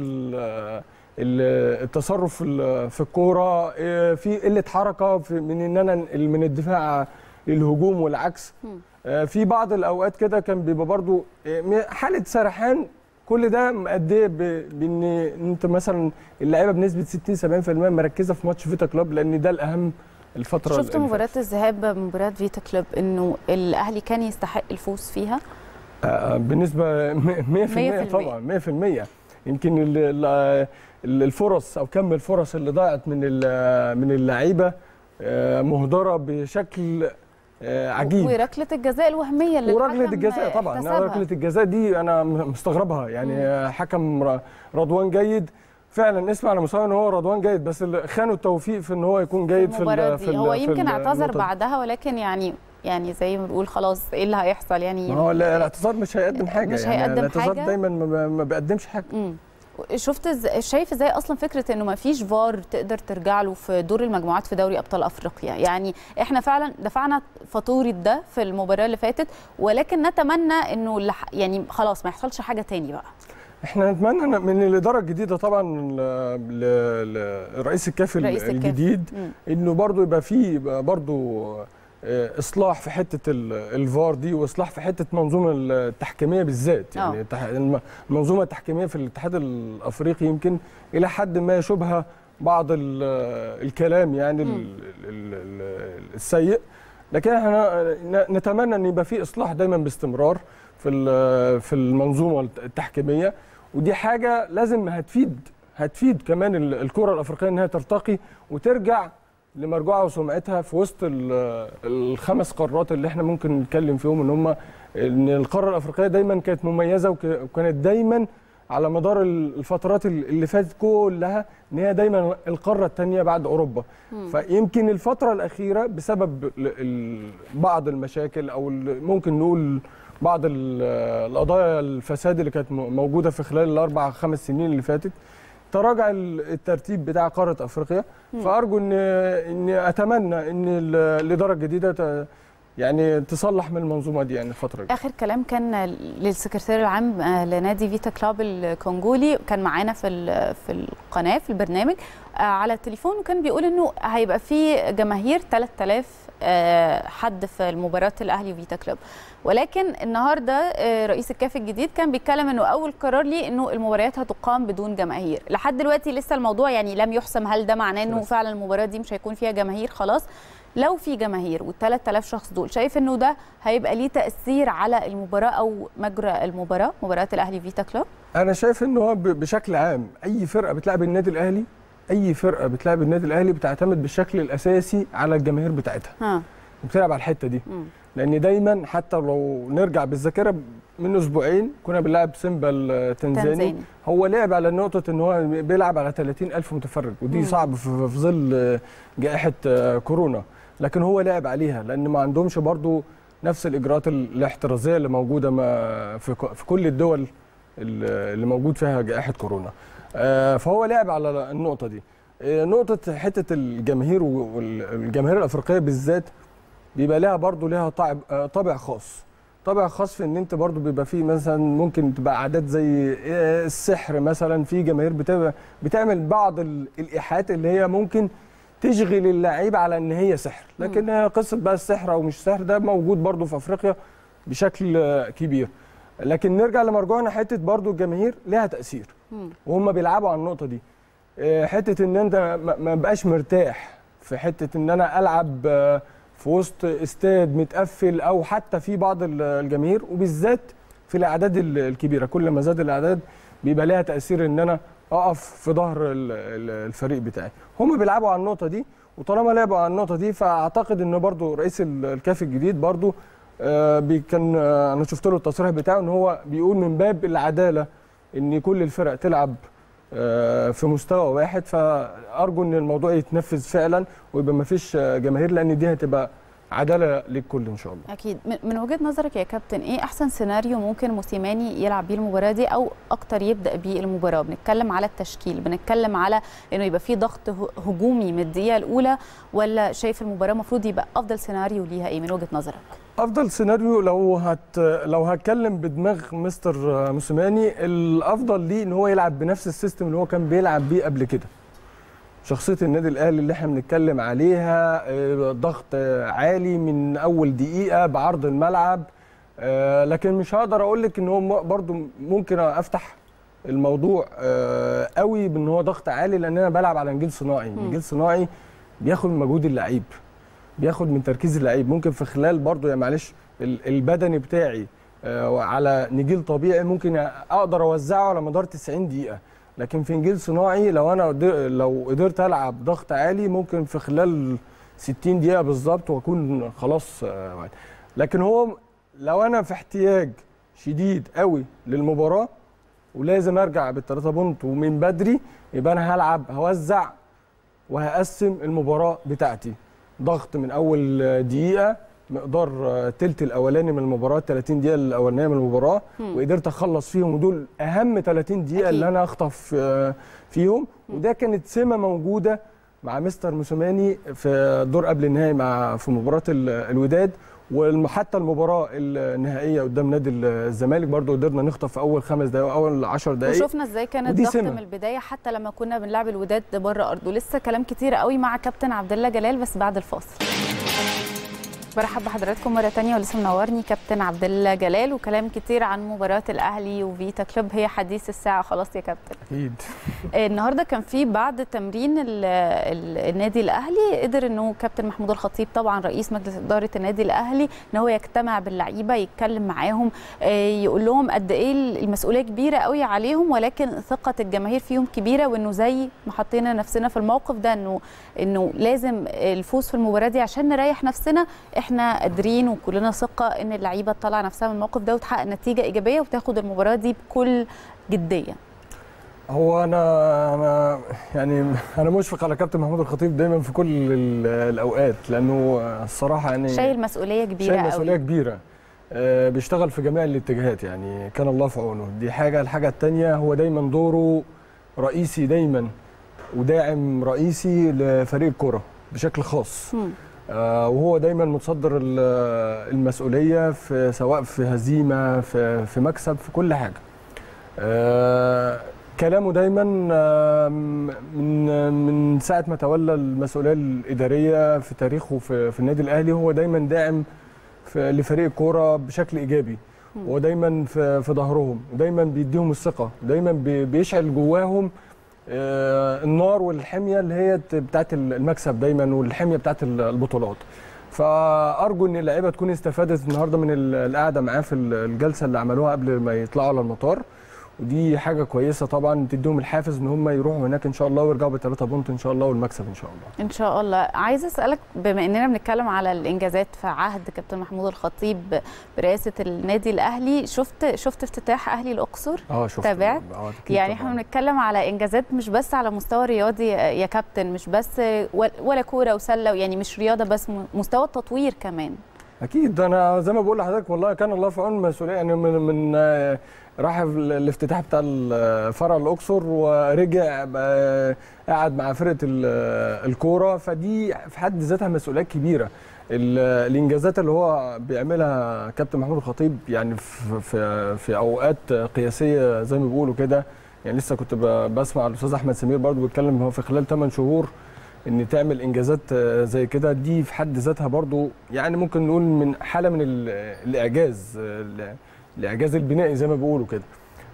التصرف في الكوره في قله حركه في من ان انا من الدفاع للهجوم والعكس في بعض الاوقات كده كان بيبقى برضو حاله سرحان كل ده مأديه بان انت مثلا اللعيبه بنسبه 60 70% مركزه في ماتش فيتا كلوب لان ده الاهم الفتره شفت مباراه الذهاب مباراه فيتا كلوب انه الاهلي كان يستحق الفوز فيها آه بنسبه 100% طبعا 100% يمكن الفرص او كم الفرص اللي ضاعت من من اللعيبه مهدره بشكل عجيب وركله الجزاء الوهميه اللي وركله الجزاء طبعا ركله الجزاء دي انا مستغربها يعني مم. حكم رضوان جيد فعلا اسم على مساوي ان هو رضوان جيد بس خانوا التوفيق في ان هو يكون جيد في المباراه دي في هو يمكن اعتذر بعدها ولكن يعني يعني زي ما بنقول خلاص ايه اللي هيحصل يعني ما هو الاعتذار مش هيقدم حاجه مش يعني هيقدم الاعتذار حاجة. دايما ما بيقدمش حاجه مم. شفت إز... شايف ازاي اصلا فكره انه ما فيش فار تقدر ترجع له في دور المجموعات في دوري ابطال افريقيا يعني احنا فعلا دفعنا فاتوره ده في المباراه اللي فاتت ولكن نتمنى انه لح... يعني خلاص ما يحصلش حاجه تاني بقى احنا نتمنى إن من الاداره الجديده طبعا ل- ل- لرئيس الكاف رئيس الكاف. الجديد مم. انه برضو يبقى فيه برضو آه، اصلاح في حته ال- الفار دي واصلاح في حته منظومه التحكيميه بالذات يعني آه. التح- الم- المنظومه التحكيميه في الاتحاد الافريقي يمكن الى حد ما يشبه بعض ال- الكلام يعني ال- ال- ال- السيء لكن احنا ن- نتمنى ان يبقى في اصلاح دايما باستمرار في ال- في المنظومه التحكيميه ودي حاجه لازم هتفيد هتفيد كمان ال- الكره الافريقيه انها ترتقي وترجع لمرجوعها وسمعتها في وسط ال- الخمس قارات اللي احنا ممكن نتكلم فيهم ان هم ان القاره الافريقيه دايما كانت مميزه وك- وكانت دايما على مدار ال- الفترات ال- اللي فاتت كلها ان هي دايما القاره الثانيه بعد اوروبا فيمكن الفتره الاخيره بسبب ال- ال- بعض المشاكل او ال- ممكن نقول بعض ال- القضايا الفساد اللي كانت م- موجوده في خلال الاربع خمس سنين اللي فاتت تراجع ال- الترتيب بتاع قاره افريقيا فارجو ان ان اتمنى ان ال- الاداره الجديده ت- يعني تصلح من المنظومه دي يعني الفتره الجايه اخر كلام كان للسكرتير العام آه، لنادي فيتا كلاب الكونجولي كان معانا في ال- في القناه في البرنامج آه، على التليفون وكان بيقول انه هيبقى في جماهير 3000 آه، حد في المباراه الاهلي وفيتا كلاب ولكن النهارده آه، رئيس الكاف الجديد كان بيتكلم انه اول قرار ليه انه المباريات هتقام بدون جماهير لحد دلوقتي لسه الموضوع يعني لم يحسم هل ده معناه انه بس. فعلا المباراه دي مش هيكون فيها جماهير خلاص لو في جماهير وال3000 شخص دول شايف انه ده هيبقى ليه تاثير على المباراه او مجرى المباراه مباراه الاهلي فيتا كلوب انا شايف ان هو ب- بشكل عام اي فرقه بتلعب النادي الاهلي اي فرقه بتلعب النادي الاهلي بتعتمد بالشكل الاساسي على الجماهير بتاعتها ها بتلعب على الحته دي مم. لان دايما حتى لو نرجع بالذاكره من اسبوعين كنا بنلعب سيمبا التنزاني تنزاني. هو لعب على نقطه ان هو بيلعب على 30 الف متفرج ودي مم. صعب في في ظل جائحه كورونا لكن هو لعب عليها لان ما عندهمش برضو نفس الاجراءات الاحترازيه اللي موجوده ما في ك- في كل الدول اللي موجود فيها جائحه كورونا آه، فهو لعب على النقطه دي آه، نقطه حته الجماهير والجماهير الافريقيه بالذات بيبقى لها برضو لها طابع آه، طابع خاص طابع خاص في ان انت برضو بيبقى فيه مثلا ممكن تبقى عادات زي آه، السحر مثلا في جماهير بتبقى بتعمل بعض ال- الايحاءات اللي هي ممكن تشغل اللعيب على ان هي سحر لكن هي قصه بقى السحر او مش سحر ده موجود برضو في افريقيا بشكل آه، كبير لكن نرجع لمرجوعنا حته برضو الجماهير لها تاثير مم. وهم بيلعبوا على النقطه دي آه، حته ان انت ما- ما بقاش مرتاح في حته ان انا العب آه، في وسط استاد متقفل او حتى في بعض ال- الجماهير وبالذات في الاعداد ال- الكبيره كل ما زاد الاعداد بيبقى لها تاثير ان انا اقف في ظهر ال- ال- الفريق بتاعي هم بيلعبوا على النقطه دي وطالما لعبوا على النقطه دي فاعتقد ان برضو رئيس ال- الكاف الجديد برضو آه، بي- كان آه، انا شفت له التصريح بتاعه ان هو بيقول من باب العداله ان كل الفرق تلعب آه، في مستوى واحد فارجو ان الموضوع يتنفذ فعلا ويبقى ما فيش جماهير لان دي هتبقى عداله للكل ان شاء الله اكيد من- من وجهه نظرك يا كابتن ايه احسن سيناريو ممكن موسيماني يلعب بيه المباراه دي او اكتر يبدا بيه المباراه بنتكلم على التشكيل بنتكلم على انه يبقى في ضغط ه- هجومي من الدقيقه الاولى ولا شايف المباراه المفروض يبقى افضل سيناريو ليها ايه من وجهه نظرك افضل سيناريو لو هت لو هتكلم بدماغ مستر موسيماني الافضل ليه ان هو يلعب بنفس السيستم اللي هو كان بيلعب بيه قبل كده شخصيه النادي الاهلي اللي احنا بنتكلم عليها آه، ضغط آه، عالي من اول دقيقه بعرض الملعب آه، لكن مش هقدر اقول لك ان هو م- برضو ممكن افتح الموضوع آه، قوي بان هو ضغط عالي لان انا بلعب على نجيل صناعي نجيل صناعي بياخد من مجهود اللعيب بياخد من تركيز اللعيب ممكن في خلال برضو يا معلش ال- البدني بتاعي آه، على نجيل طبيعي ممكن اقدر اوزعه على مدار 90 دقيقه لكن في نجيل صناعي لو انا قدر- لو قدرت العب ضغط عالي ممكن في خلال 60 دقيقه بالظبط واكون خلاص آه، واعي. لكن هو لو انا في احتياج شديد قوي للمباراه ولازم ارجع بالثلاثه بونت ومن بدري يبقى انا هلعب هوزع وهقسم المباراه بتاعتي ضغط من اول دقيقه مقدار آه، تلت الاولاني من المباراه 30 دقيقه الاولانيه من المباراه وقدرت اخلص فيهم ودول اهم 30 دقيقه أكيد. اللي انا اخطف آه، فيهم وده كانت سمه موجوده مع مستر موسوماني في الدور قبل النهائي مع في مباراه ال- الوداد وحتى المباراه النهائيه قدام نادي الزمالك برضو قدرنا نخطف في اول خمس دقائق واول 10 دقائق وشفنا ازاي كانت ودي ضغط سمة. من البدايه حتى لما كنا بنلعب الوداد بره ارضه لسه كلام كتير قوي مع كابتن عبد الله جلال بس بعد الفاصل برحب بحضراتكم مره تانية ولسه منورني كابتن عبد الله جلال وكلام كتير عن مباراه الاهلي وفيتا كلوب هي حديث الساعه خلاص يا كابتن اكيد النهارده كان في بعد تمرين ال ال النادي الاهلي قدر انه كابتن محمود الخطيب طبعا رئيس مجلس اداره النادي الاهلي ان هو يجتمع باللعيبه يتكلم معاهم آه، يقول لهم قد ايه المسؤوليه كبيره قوي عليهم ولكن ثقه الجماهير فيهم كبيره وانه زي ما حطينا نفسنا في الموقف ده انه انه لازم الفوز في المباراه دي عشان نريح نفسنا احنا قادرين وكلنا ثقه ان اللعيبه تطلع نفسها من الموقف ده وتحقق نتيجه ايجابيه وتاخد المباراه دي بكل جديه هو انا انا يعني انا مشفق على كابتن محمود الخطيب دايما في كل ال- الاوقات لانه الصراحه يعني شايل مسؤوليه كبيره شايل قوي مسؤوليه كبيره آه، بيشتغل في جميع الاتجاهات يعني كان الله في عونه دي حاجه الحاجه الثانيه هو دايما دوره رئيسي دايما وداعم رئيسي لفريق الكره بشكل خاص مم. آه، وهو دايما متصدر ال- المسؤوليه في سواء في هزيمه في في مكسب في كل حاجه آه، كلامه دايما آه، من من ساعه ما تولى المسؤوليه الاداريه في تاريخه في, في النادي الاهلي هو دايما داعم في لفريق الكوره بشكل ايجابي هو دايما في, في ظهرهم ودايما بيديهم الثقه دايما بي- بيشعل جواهم آه، النار والحميه اللي هي ت- بتاعت المكسب دايما والحميه بتاعت ال- البطولات فارجو ان اللعيبه تكون استفادت النهارده من ال- القعده معاه في ال- الجلسه اللي عملوها قبل ما يطلعوا على المطار ودي حاجه كويسه طبعا تديهم الحافز ان هم يروحوا هناك ان شاء الله ويرجعوا بثلاثه بونت ان شاء الله والمكسب ان شاء الله ان شاء الله عايزه اسالك بما اننا بنتكلم على الانجازات في عهد كابتن محمود الخطيب برئاسه النادي الاهلي شفت شفت افتتاح اهلي الاقصر اه شفت تابعت؟ آه، أكيد يعني طبعاً. احنا بنتكلم على انجازات مش بس على مستوى رياضي يا كابتن مش بس ولا كوره وسله يعني مش رياضه بس مستوى التطوير كمان اكيد انا زي ما بقول لحضرتك والله كان الله في عون المسؤوليه يعني من من آه، راح ال- الافتتاح بتاع ال- فرع الاقصر ورجع آه، قعد مع فرقه ال- الكوره فدي في حد ذاتها مسؤوليات كبيره ال- الانجازات اللي هو بيعملها كابتن محمود الخطيب يعني في في, في اوقات قياسيه زي ما بيقولوا كده يعني لسه كنت ب- بسمع الاستاذ احمد سمير برضو بيتكلم هو في خلال 8 شهور ان تعمل انجازات آه، زي كده دي في حد ذاتها برضو يعني ممكن نقول من حاله من ال- الاعجاز آه، ال- الاعجاز البنائي زي ما بيقولوا كده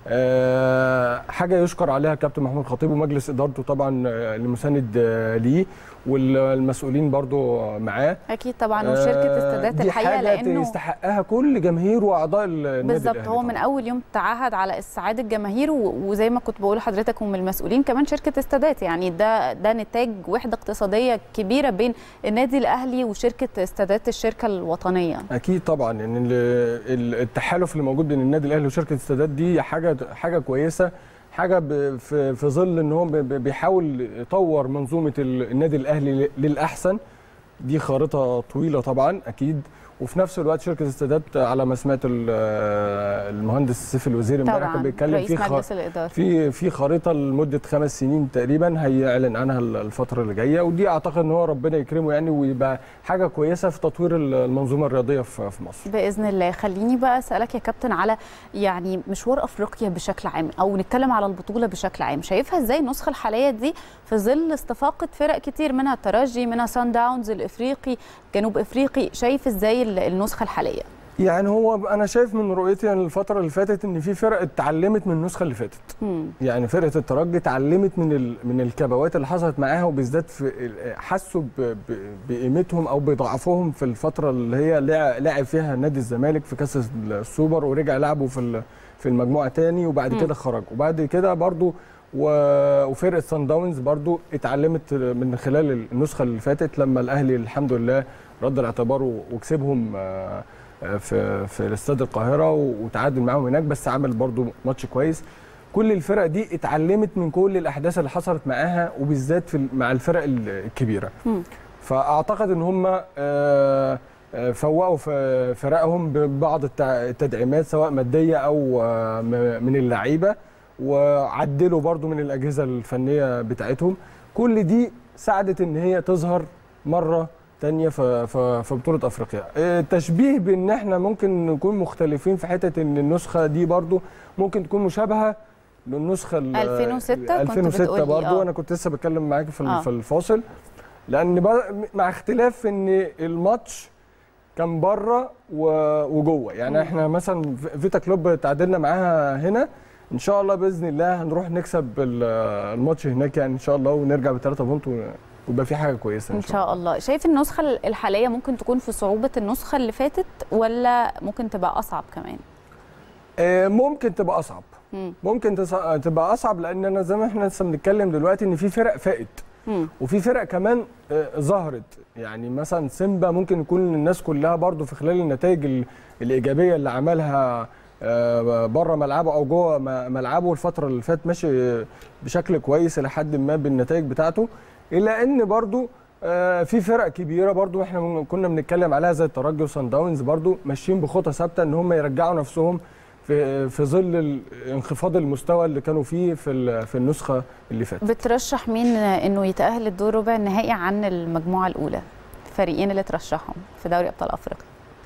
آه، حاجه يشكر عليها كابتن محمود الخطيب ومجلس ادارته طبعا آه، المساند آه، ليه والمسؤولين برضو معاه اكيد طبعا وشركه آه، استادات دي الحقيقه حاجه لانه يستحقها كل جماهير واعضاء النادي بالظبط الأهلي هو من طبعاً. اول يوم تعهد على اسعاد الجماهير و- وزي ما كنت بقول لحضرتك ومن المسؤولين كمان شركه استادات يعني ده ده نتاج وحده اقتصاديه كبيره بين النادي الاهلي وشركه استادات الشركه الوطنيه اكيد طبعا يعني ال- ال- التحالف اللي موجود بين النادي الاهلي وشركه السادات دي حاجه حاجه كويسه حاجه ب- في في ظل ان هو ب- ب- بيحاول يطور منظومه ال- النادي الاهلي ل- للاحسن دي خارطه طويله طبعا اكيد وفي نفس الوقت شركه السادات على ما سمعت ال- المهندس سيف الوزير امبارح كان طبعا بيتكلم رئيس في خ- مجلس الاداره في في خريطه لمده خمس سنين تقريبا هيعلن عنها الفتره اللي جايه ودي اعتقد ان هو ربنا يكرمه يعني ويبقى حاجه كويسه في تطوير المنظومه الرياضيه في في مصر باذن الله خليني بقى اسالك يا كابتن على يعني مشوار افريقيا بشكل عام او نتكلم على البطوله بشكل عام شايفها ازاي النسخه الحاليه دي في ظل استفاقه فرق كتير منها الترجي منها سان داونز الافريقي جنوب افريقي شايف ازاي ال- النسخه الحاليه يعني هو انا شايف من رؤيتي الفتره اللي فاتت ان في فرق اتعلمت من النسخه اللي فاتت مم. يعني فرقه الترجي اتعلمت من ال... من الكبوات اللي حصلت معاها وبالذات في ال- حسوا ب... ب... بقيمتهم او بضعفهم في الفتره اللي هي لع- لعب فيها نادي الزمالك في كاس السوبر ورجع لعبوا في ال... في المجموعه تاني وبعد مم. كده خرج وبعد كده برضو و... وفرقه سان داونز برضو اتعلمت من خلال النسخه اللي فاتت لما الاهلي الحمد لله رد الاعتبار و- وكسبهم آه، آه، في في استاد القاهره و- وتعادل معاهم هناك بس عمل برضو ماتش كويس كل الفرق دي اتعلمت من كل الاحداث اللي حصلت معاها وبالذات في ال- مع الفرق ال- الكبيره مم. فاعتقد ان هم آه، آه، فوقوا في فرقهم ببعض التع- التدعيمات سواء ماديه او آه، م- من اللعيبه وعدلوا برضو من الاجهزه الفنيه بتاعتهم كل دي ساعدت ان هي تظهر مره تانية في في في بطوله افريقيا التشبيه بان احنا ممكن نكون مختلفين في حته ان النسخه دي برضو ممكن تكون مشابهه للنسخه ال- 2006 كنت 2006 بتقولي، برضو آه. انا كنت لسه بتكلم معاكي في ال- آه. في الفاصل لان بر- مع اختلاف ان الماتش كان بره و- وجوه يعني احنا مثلا في- فيتا كلوب تعادلنا معاها هنا ان شاء الله باذن الله هنروح نكسب ال- الماتش هناك يعني ان شاء الله ونرجع بثلاثه بونت و- ويبقى في حاجه كويسه ان شاء الله شايف النسخه الحاليه ممكن تكون في صعوبه النسخه اللي فاتت ولا ممكن تبقى اصعب كمان آه، ممكن تبقى اصعب مم. ممكن تص- تبقى اصعب لان انا زي ما احنا لسه بنتكلم دلوقتي ان في فرق فائت مم. وفي فرق كمان آه، ظهرت يعني مثلا سيمبا ممكن يكون الناس كلها برضو في خلال النتائج ال- الايجابيه اللي عملها بره ملعبه او جوه م- ملعبه الفتره اللي فاتت ماشي بشكل كويس الى حد ما بالنتائج بتاعته الا ان برضو آه، في فرق كبيره برضو احنا من- كنا بنتكلم عليها زي الترجي وصن داونز برضو ماشيين بخطى ثابته ان هم يرجعوا نفسهم في في ظل ال- انخفاض المستوى اللي كانوا فيه في ال- في النسخه اللي فاتت بترشح مين انه يتاهل للدور ربع النهائي عن المجموعه الاولى الفريقين اللي ترشحهم في دوري ابطال افريقيا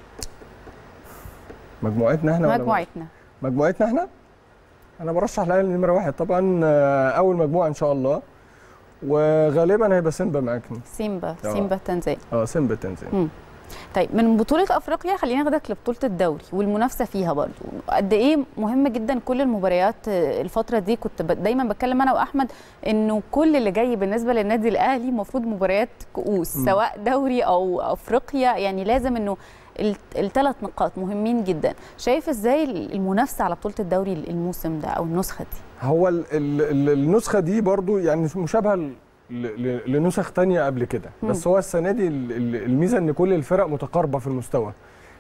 مجموعتنا احنا ولا مجموعتنا مجموعتنا احنا انا برشح الاهلي نمره واحد طبعا آه، اول مجموعه ان شاء الله وغالبا هيبقى سيمبا معاك سيمبا آه. سيمبا التنزاني اه سيمبا تنزانيا طيب من بطولة أفريقيا خلينا ناخدك لبطولة الدوري والمنافسة فيها برضو قد إيه مهم جدا كل المباريات آه، الفترة دي كنت ب- دايما بتكلم أنا وأحمد إنه كل اللي جاي بالنسبة للنادي الأهلي المفروض مباريات كؤوس مم. سواء دوري أو أفريقيا يعني لازم إنه الثلاث نقاط مهمين جدا شايف إزاي المنافسة على بطولة الدوري الموسم ده أو النسخة دي هو ال ال ال النسخه دي برضو يعني مشابهه ل- ل- لنسخ تانية قبل كده بس هو السنه دي ال- ال- الميزه ان كل الفرق متقاربه في المستوى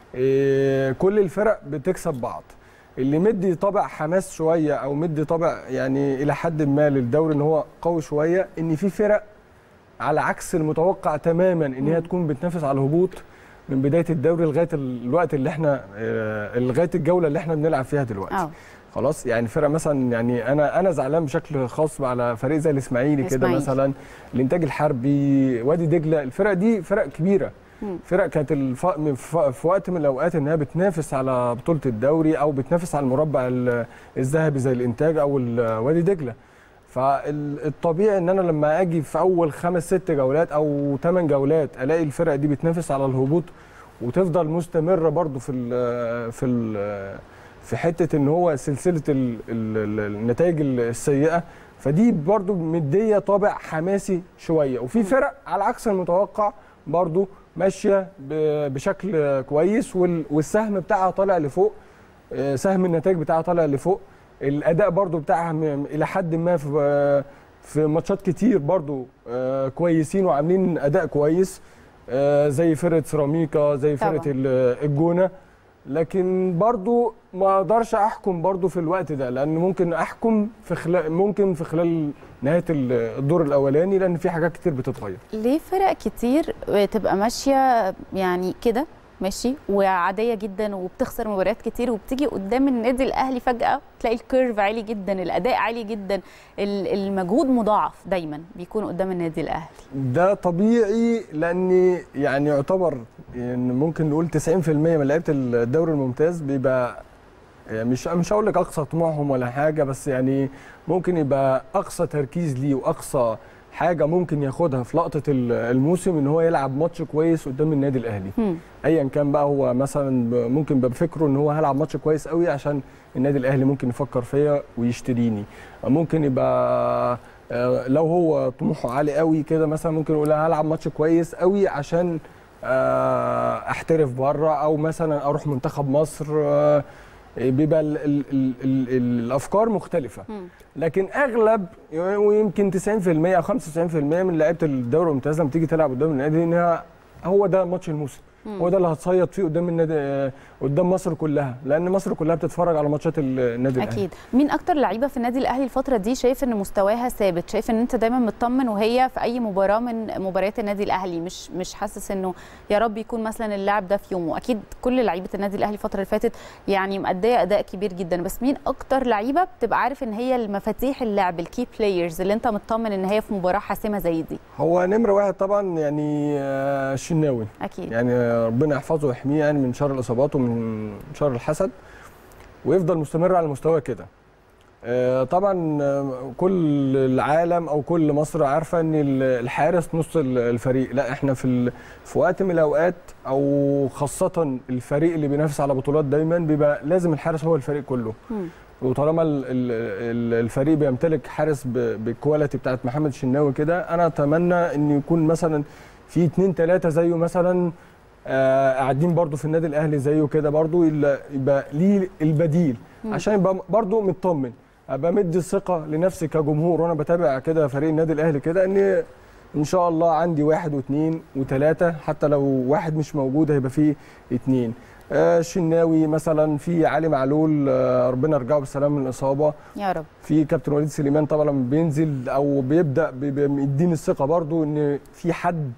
إيه، كل الفرق بتكسب بعض اللي مدي طابع حماس شويه او مدي طابع يعني الى حد ما للدوري ان هو قوي شويه ان في فرق على عكس المتوقع تماما ان هي تكون بتنافس على الهبوط من بدايه الدوري لغايه الوقت اللي احنا آه، لغايه الجوله اللي احنا بنلعب فيها دلوقتي اه خلاص يعني فرقه مثلا يعني انا انا زعلان بشكل خاص على فريق زي الاسماعيلي كده الإسماعيلي. مثلا الانتاج الحربي وادي دجله الفرق دي فرق كبيره مم. فرق كانت الف... من ف- في وقت من الاوقات انها بتنافس على بطوله الدوري او بتنافس على المربع ال- الذهبي زي الانتاج او ال- وادي دجله فالطبيعي ان انا لما اجي في اول خمس ست جولات او ثمان جولات الاقي الفرق دي بتنافس على الهبوط وتفضل مستمره برضو في ال في ال في حته ان هو سلسله ال ال ال النتائج السيئه فدي برضو مديه طابع حماسي شويه وفي فرق على عكس المتوقع برضو ماشيه ب- بشكل كويس وال- والسهم بتاعها طالع لفوق آه، سهم النتائج بتاعها طالع لفوق الاداء برضو بتاعها م- الى حد ما في في ماتشات كتير برضو آه، كويسين وعاملين اداء كويس آه، زي فرقه سيراميكا زي طبعاً. فرقه ال- الجونه لكن برضو ما اقدرش احكم برضو في الوقت ده لان ممكن احكم في خلال ممكن في خلال نهايه ال- الدور الاولاني لان في حاجات كتير بتتغير ليه فرق كتير تبقى ماشيه يعني كده ماشي وعاديه جدا وبتخسر مباريات كتير وبتيجي قدام النادي الاهلي فجاه تلاقي الكيرف عالي جدا الاداء عالي جدا ال- المجهود مضاعف دايما بيكون قدام النادي الاهلي ده طبيعي لان يعني يعتبر يعني ممكن نقول 90% من لعيبه الدوري الممتاز بيبقى يعني مش مش هقول لك اقصى طموحهم ولا حاجه بس يعني ممكن يبقى اقصى تركيز ليه واقصى حاجه ممكن ياخدها في لقطه ال- الموسم ان هو يلعب ماتش كويس قدام النادي الاهلي هم. ايا كان بقى هو مثلا ب- ممكن يبقى بفكره ان هو هلعب ماتش كويس قوي عشان النادي الاهلي ممكن يفكر فيا ويشتريني ممكن يبقى آه، لو هو طموحه عالي قوي كده مثلا ممكن يقول هلعب ماتش كويس قوي عشان آه، احترف بره او مثلا اروح منتخب مصر آه، بيبقى ال ال ال ال الافكار مختلفه هم. لكن اغلب ويمكن 90% او 95% من لعيبه الدوري الممتاز لما تيجي تلعب قدام النادي انها هو ده ماتش الموسم هو ده اللي هتصيد فيه قدام النادي آه، قدام مصر كلها لان مصر كلها بتتفرج على ماتشات النادي الاهلي اكيد مين اكتر لعيبه في النادي الاهلي الفتره دي شايف ان مستواها ثابت شايف ان انت دايما مطمن وهي في اي مباراه من مباريات النادي الاهلي مش مش حاسس انه يا رب يكون مثلا اللاعب ده في يومه اكيد كل لعيبه النادي الاهلي الفتره اللي فاتت يعني مأديه اداء كبير جدا بس مين اكتر لعيبه بتبقى عارف ان هي المفاتيح اللعب الكي بلايرز اللي انت مطمن ان هي في مباراه حاسمه زي دي هو نمره واحد طبعا يعني آه، الشناوي اكيد يعني ربنا يحفظه ويحميه يعني من شر الاصابات ومن شر الحسد ويفضل مستمر على المستوى كده آه، طبعا آه، كل العالم او كل مصر عارفه ان ال- الحارس نص ال- الفريق لا احنا في ال- في وقت من الاوقات او خاصه الفريق اللي بينافس على بطولات دايما بيبقى لازم الحارس هو الفريق كله مم. وطالما ال- ال- ال- الفريق بيمتلك حارس ب- بالكواليتي بتاعت محمد الشناوي كده انا اتمنى ان يكون مثلا في اتنين تلاته زيه مثلا آه، قاعدين برضو في النادي الاهلي زيه كده برضو يلا- يبقى ليه البديل عشان يبقى برضو مطمن ابقى مدي الثقه لنفسي كجمهور وانا بتابع كده فريق النادي الاهلي كده ان ان شاء الله عندي واحد واثنين وثلاثه حتى لو واحد مش موجود هيبقى فيه اثنين آه شناوي مثلا في علي معلول آه ربنا يرجعه بالسلامه من الاصابه يا رب في كابتن وليد سليمان طبعا لما بينزل او بيبدا بيبقى مديني الثقه برضو ان في حد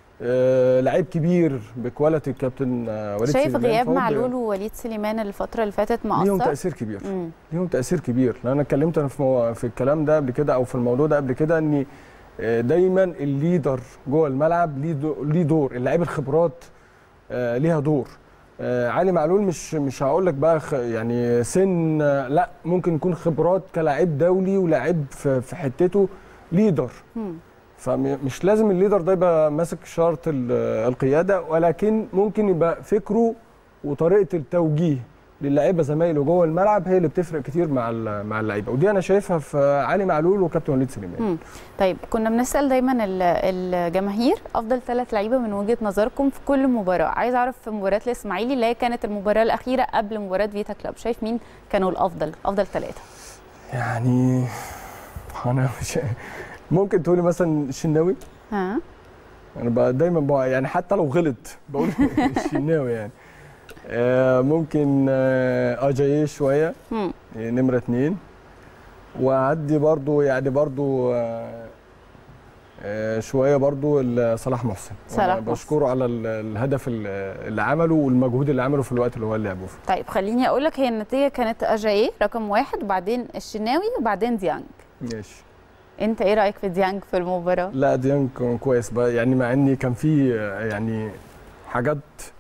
آه لعيب كبير بكواليتي الكابتن آه وليد شايف سليمان غياب فهو معلول ووليد سليمان الفتره اللي فاتت ليهم مأثر تاثير كبير مم. ليهم تاثير كبير لان انا اتكلمت انا في, مو... في الكلام ده قبل كده او في الموضوع ده قبل كده ان آه، دايما الليدر جوه الملعب ليه دو- ليه دور اللعيب الخبرات آه، ليها دور آه، علي معلول مش مش هقول لك بقى خ- يعني سن آه، لا ممكن يكون خبرات كلاعب دولي ولاعب في في حتته ليدر مم. فمش لازم الليدر ده يبقى ماسك شارة ال- القيادة ولكن ممكن يبقى فكره وطريقة التوجيه للاعيبه زمايله جوه الملعب هي اللي بتفرق كتير مع ال- مع اللعيبه ودي انا شايفها في علي معلول وكابتن وليد سليمان مم. طيب كنا بنسال دايما ال- الجماهير افضل ثلاث لعيبه من وجهه نظركم في كل مباراه عايز اعرف في مباراه الاسماعيلي اللي هي كانت المباراه الاخيره قبل مباراه فيتا كلاب شايف مين كانوا الافضل افضل ثلاثه يعني انا مش ممكن تقولي مثلا الشناوي ها انا بقى دايما بقى يعني حتى لو غلط بقول الشناوي يعني آه ممكن آه اجاييه شويه مم. نمره اتنين وعدي برضو يعني برضو آه آه شويه برضو ال- صلاح محسن صلاح وأنا محسن. بشكره على ال- الهدف ال- اللي عمله والمجهود اللي عمله في الوقت اللي هو اللي لعبه فيه طيب خليني اقول لك هي النتيجه كانت اجاييه رقم واحد وبعدين الشناوي وبعدين ديانج ماشي انت ايه رايك في ديانج في المباراه لا ديانج كان كويس بقى يعني مع اني كان في آه، يعني حاجات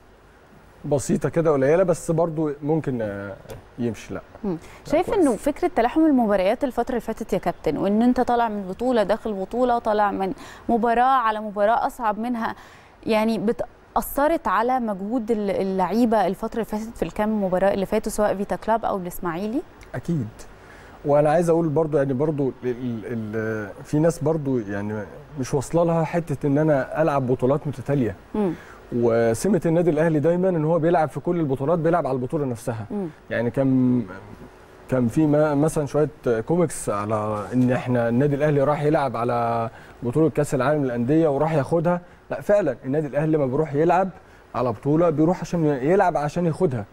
بسيطه كده قليله بس برضو ممكن آه، يمشي لا مم. شايف كويس. انه فكره تلاحم المباريات الفتره اللي فاتت يا كابتن وان انت طالع من بطوله داخل بطوله طالع من مباراه على مباراه اصعب منها يعني بتاثرت على مجهود ال- اللعيبه الفتره اللي فاتت في الكام مباراه اللي فاتوا سواء فيتا كلاب او الاسماعيلي اكيد وانا عايز اقول برضو يعني برضو ال ال في ناس برضو يعني مش واصله لها حته ان انا العب بطولات متتاليه مم. وسمه النادي الاهلي دايما ان هو بيلعب في كل البطولات بيلعب على البطوله نفسها مم. يعني كان كان في ما- مثلا شويه كوميكس على ان احنا النادي الاهلي راح يلعب على بطوله كاس العالم للانديه وراح ياخدها لا فعلا النادي الاهلي لما بيروح يلعب على بطوله بيروح عشان يلعب عشان ياخدها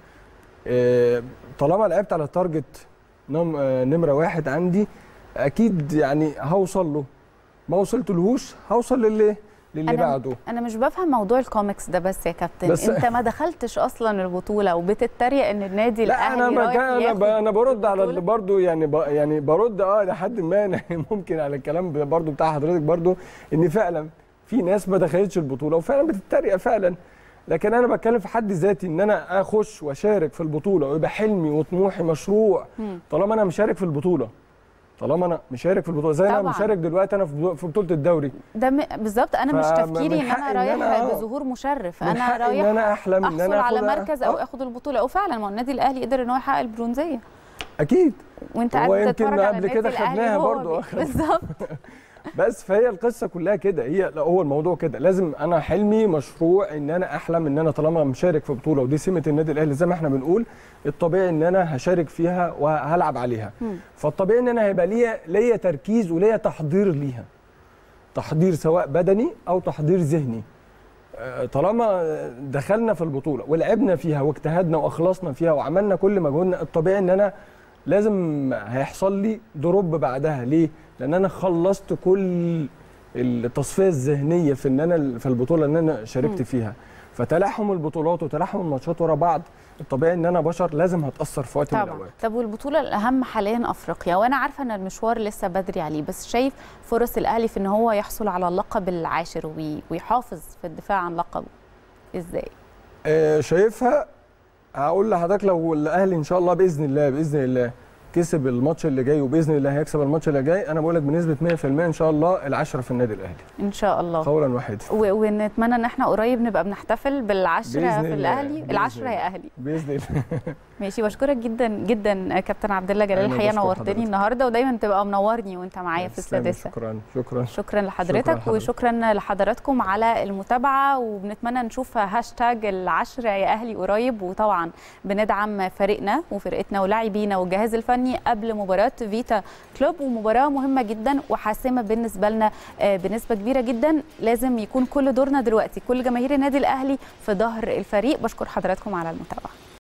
آه، طالما لعبت على التارجت نم- آه، نمره واحد عندي اكيد يعني هوصل له ما وصلتلهوش هوصل للي للي أنا- بعده انا مش بفهم موضوع الكوميكس ده بس يا كابتن بس- انت ما دخلتش اصلا البطوله وبتتريق ان النادي لا الاهلي انا رايح بجا انا ب... ياخد انا برد على البطولة. اللي برضو يعني ب... يعني برد اه لحد ما يعني ممكن على الكلام ب- برضو بتاع حضرتك برضو ان فعلا في ناس ما دخلتش البطوله وفعلا بتتريق فعلا لكن انا بتكلم في حد ذاتي ان انا اخش واشارك في البطوله ويبقى حلمي وطموحي مشروع مم. طالما انا مشارك في البطوله طالما انا مشارك في البطوله زي ما انا طبعاً. مشارك دلوقتي انا في بطو- في بطوله الدوري ده م... بالظبط انا مش فمن تفكيري ان حقي انا إن رايح أنا- آه. بظهور مشرف من انا حقي رايح ان انا احلم ان احصل انا على آخدها. مركز او آه، اخد البطوله وفعلا ما هو النادي الاهلي قدر ان هو يحقق البرونزيه اكيد وانت هو قاعد يمكن تتفرج على قبل النادي كده الأهلي خدناها وهو برضو. بي- بالظبط بس فهي القصه كلها كده هي لا هو الموضوع كده لازم انا حلمي مشروع ان انا احلم ان انا طالما مشارك في بطوله ودي سمه النادي الاهلي زي ما احنا بنقول الطبيعي ان انا هشارك فيها وهلعب عليها مم. فالطبيعي ان انا هيبقى ليا ليا تركيز وليا تحضير ليها تحضير سواء بدني او تحضير ذهني آه، طالما دخلنا في البطوله ولعبنا فيها واجتهدنا واخلصنا فيها وعملنا كل مجهودنا الطبيعي ان انا لازم هيحصل لي دروب بعدها ليه؟ لان انا خلصت كل التصفيه الذهنيه في ان انا في البطوله ان انا شاركت فيها فتلاحم البطولات وتلاحم الماتشات ورا بعض الطبيعي ان انا بشر لازم هتاثر في وقت من طبعا الاوقات طب والبطوله الاهم حاليا افريقيا وانا عارفه ان المشوار لسه بدري عليه بس شايف فرص الاهلي في ان هو يحصل على اللقب العاشر وي- ويحافظ في الدفاع عن لقبه ازاي آه، شايفها هقول لحضرتك لو الاهلي ان شاء الله باذن الله باذن الله كسب الماتش اللي جاي وباذن الله هيكسب الماتش اللي جاي انا بقول لك بنسبه 100% ان شاء الله العشره في النادي الاهلي ان شاء الله قولا واحدا و- ونتمنى ان احنا قريب نبقى بنحتفل بالعشره بإذن في الله، الاهلي بإذن العشره الله. يا اهلي باذن الله ماشي بشكرك جدا جدا كابتن عبد الله جلال أنا الحقيقه بشكر نورتني حضرتك. النهارده ودايما تبقى منورني وانت معايا في تسلمي، السادسه شكرا شكرا شكرا لحضرتك شكراً لحضرتك. وشكرا لحضراتكم على المتابعه وبنتمنى نشوف هاشتاج العشرة يا اهلي قريب وطبعا بندعم فريقنا وفرقتنا ولاعبينا والجهاز الفني قبل مباراه فيتا كلوب ومباراه مهمه جدا وحاسمه بالنسبه لنا آه، بنسبه كبيره جدا لازم يكون كل دورنا دلوقتي كل جماهير النادي الاهلي في ظهر الفريق بشكر حضراتكم على المتابعه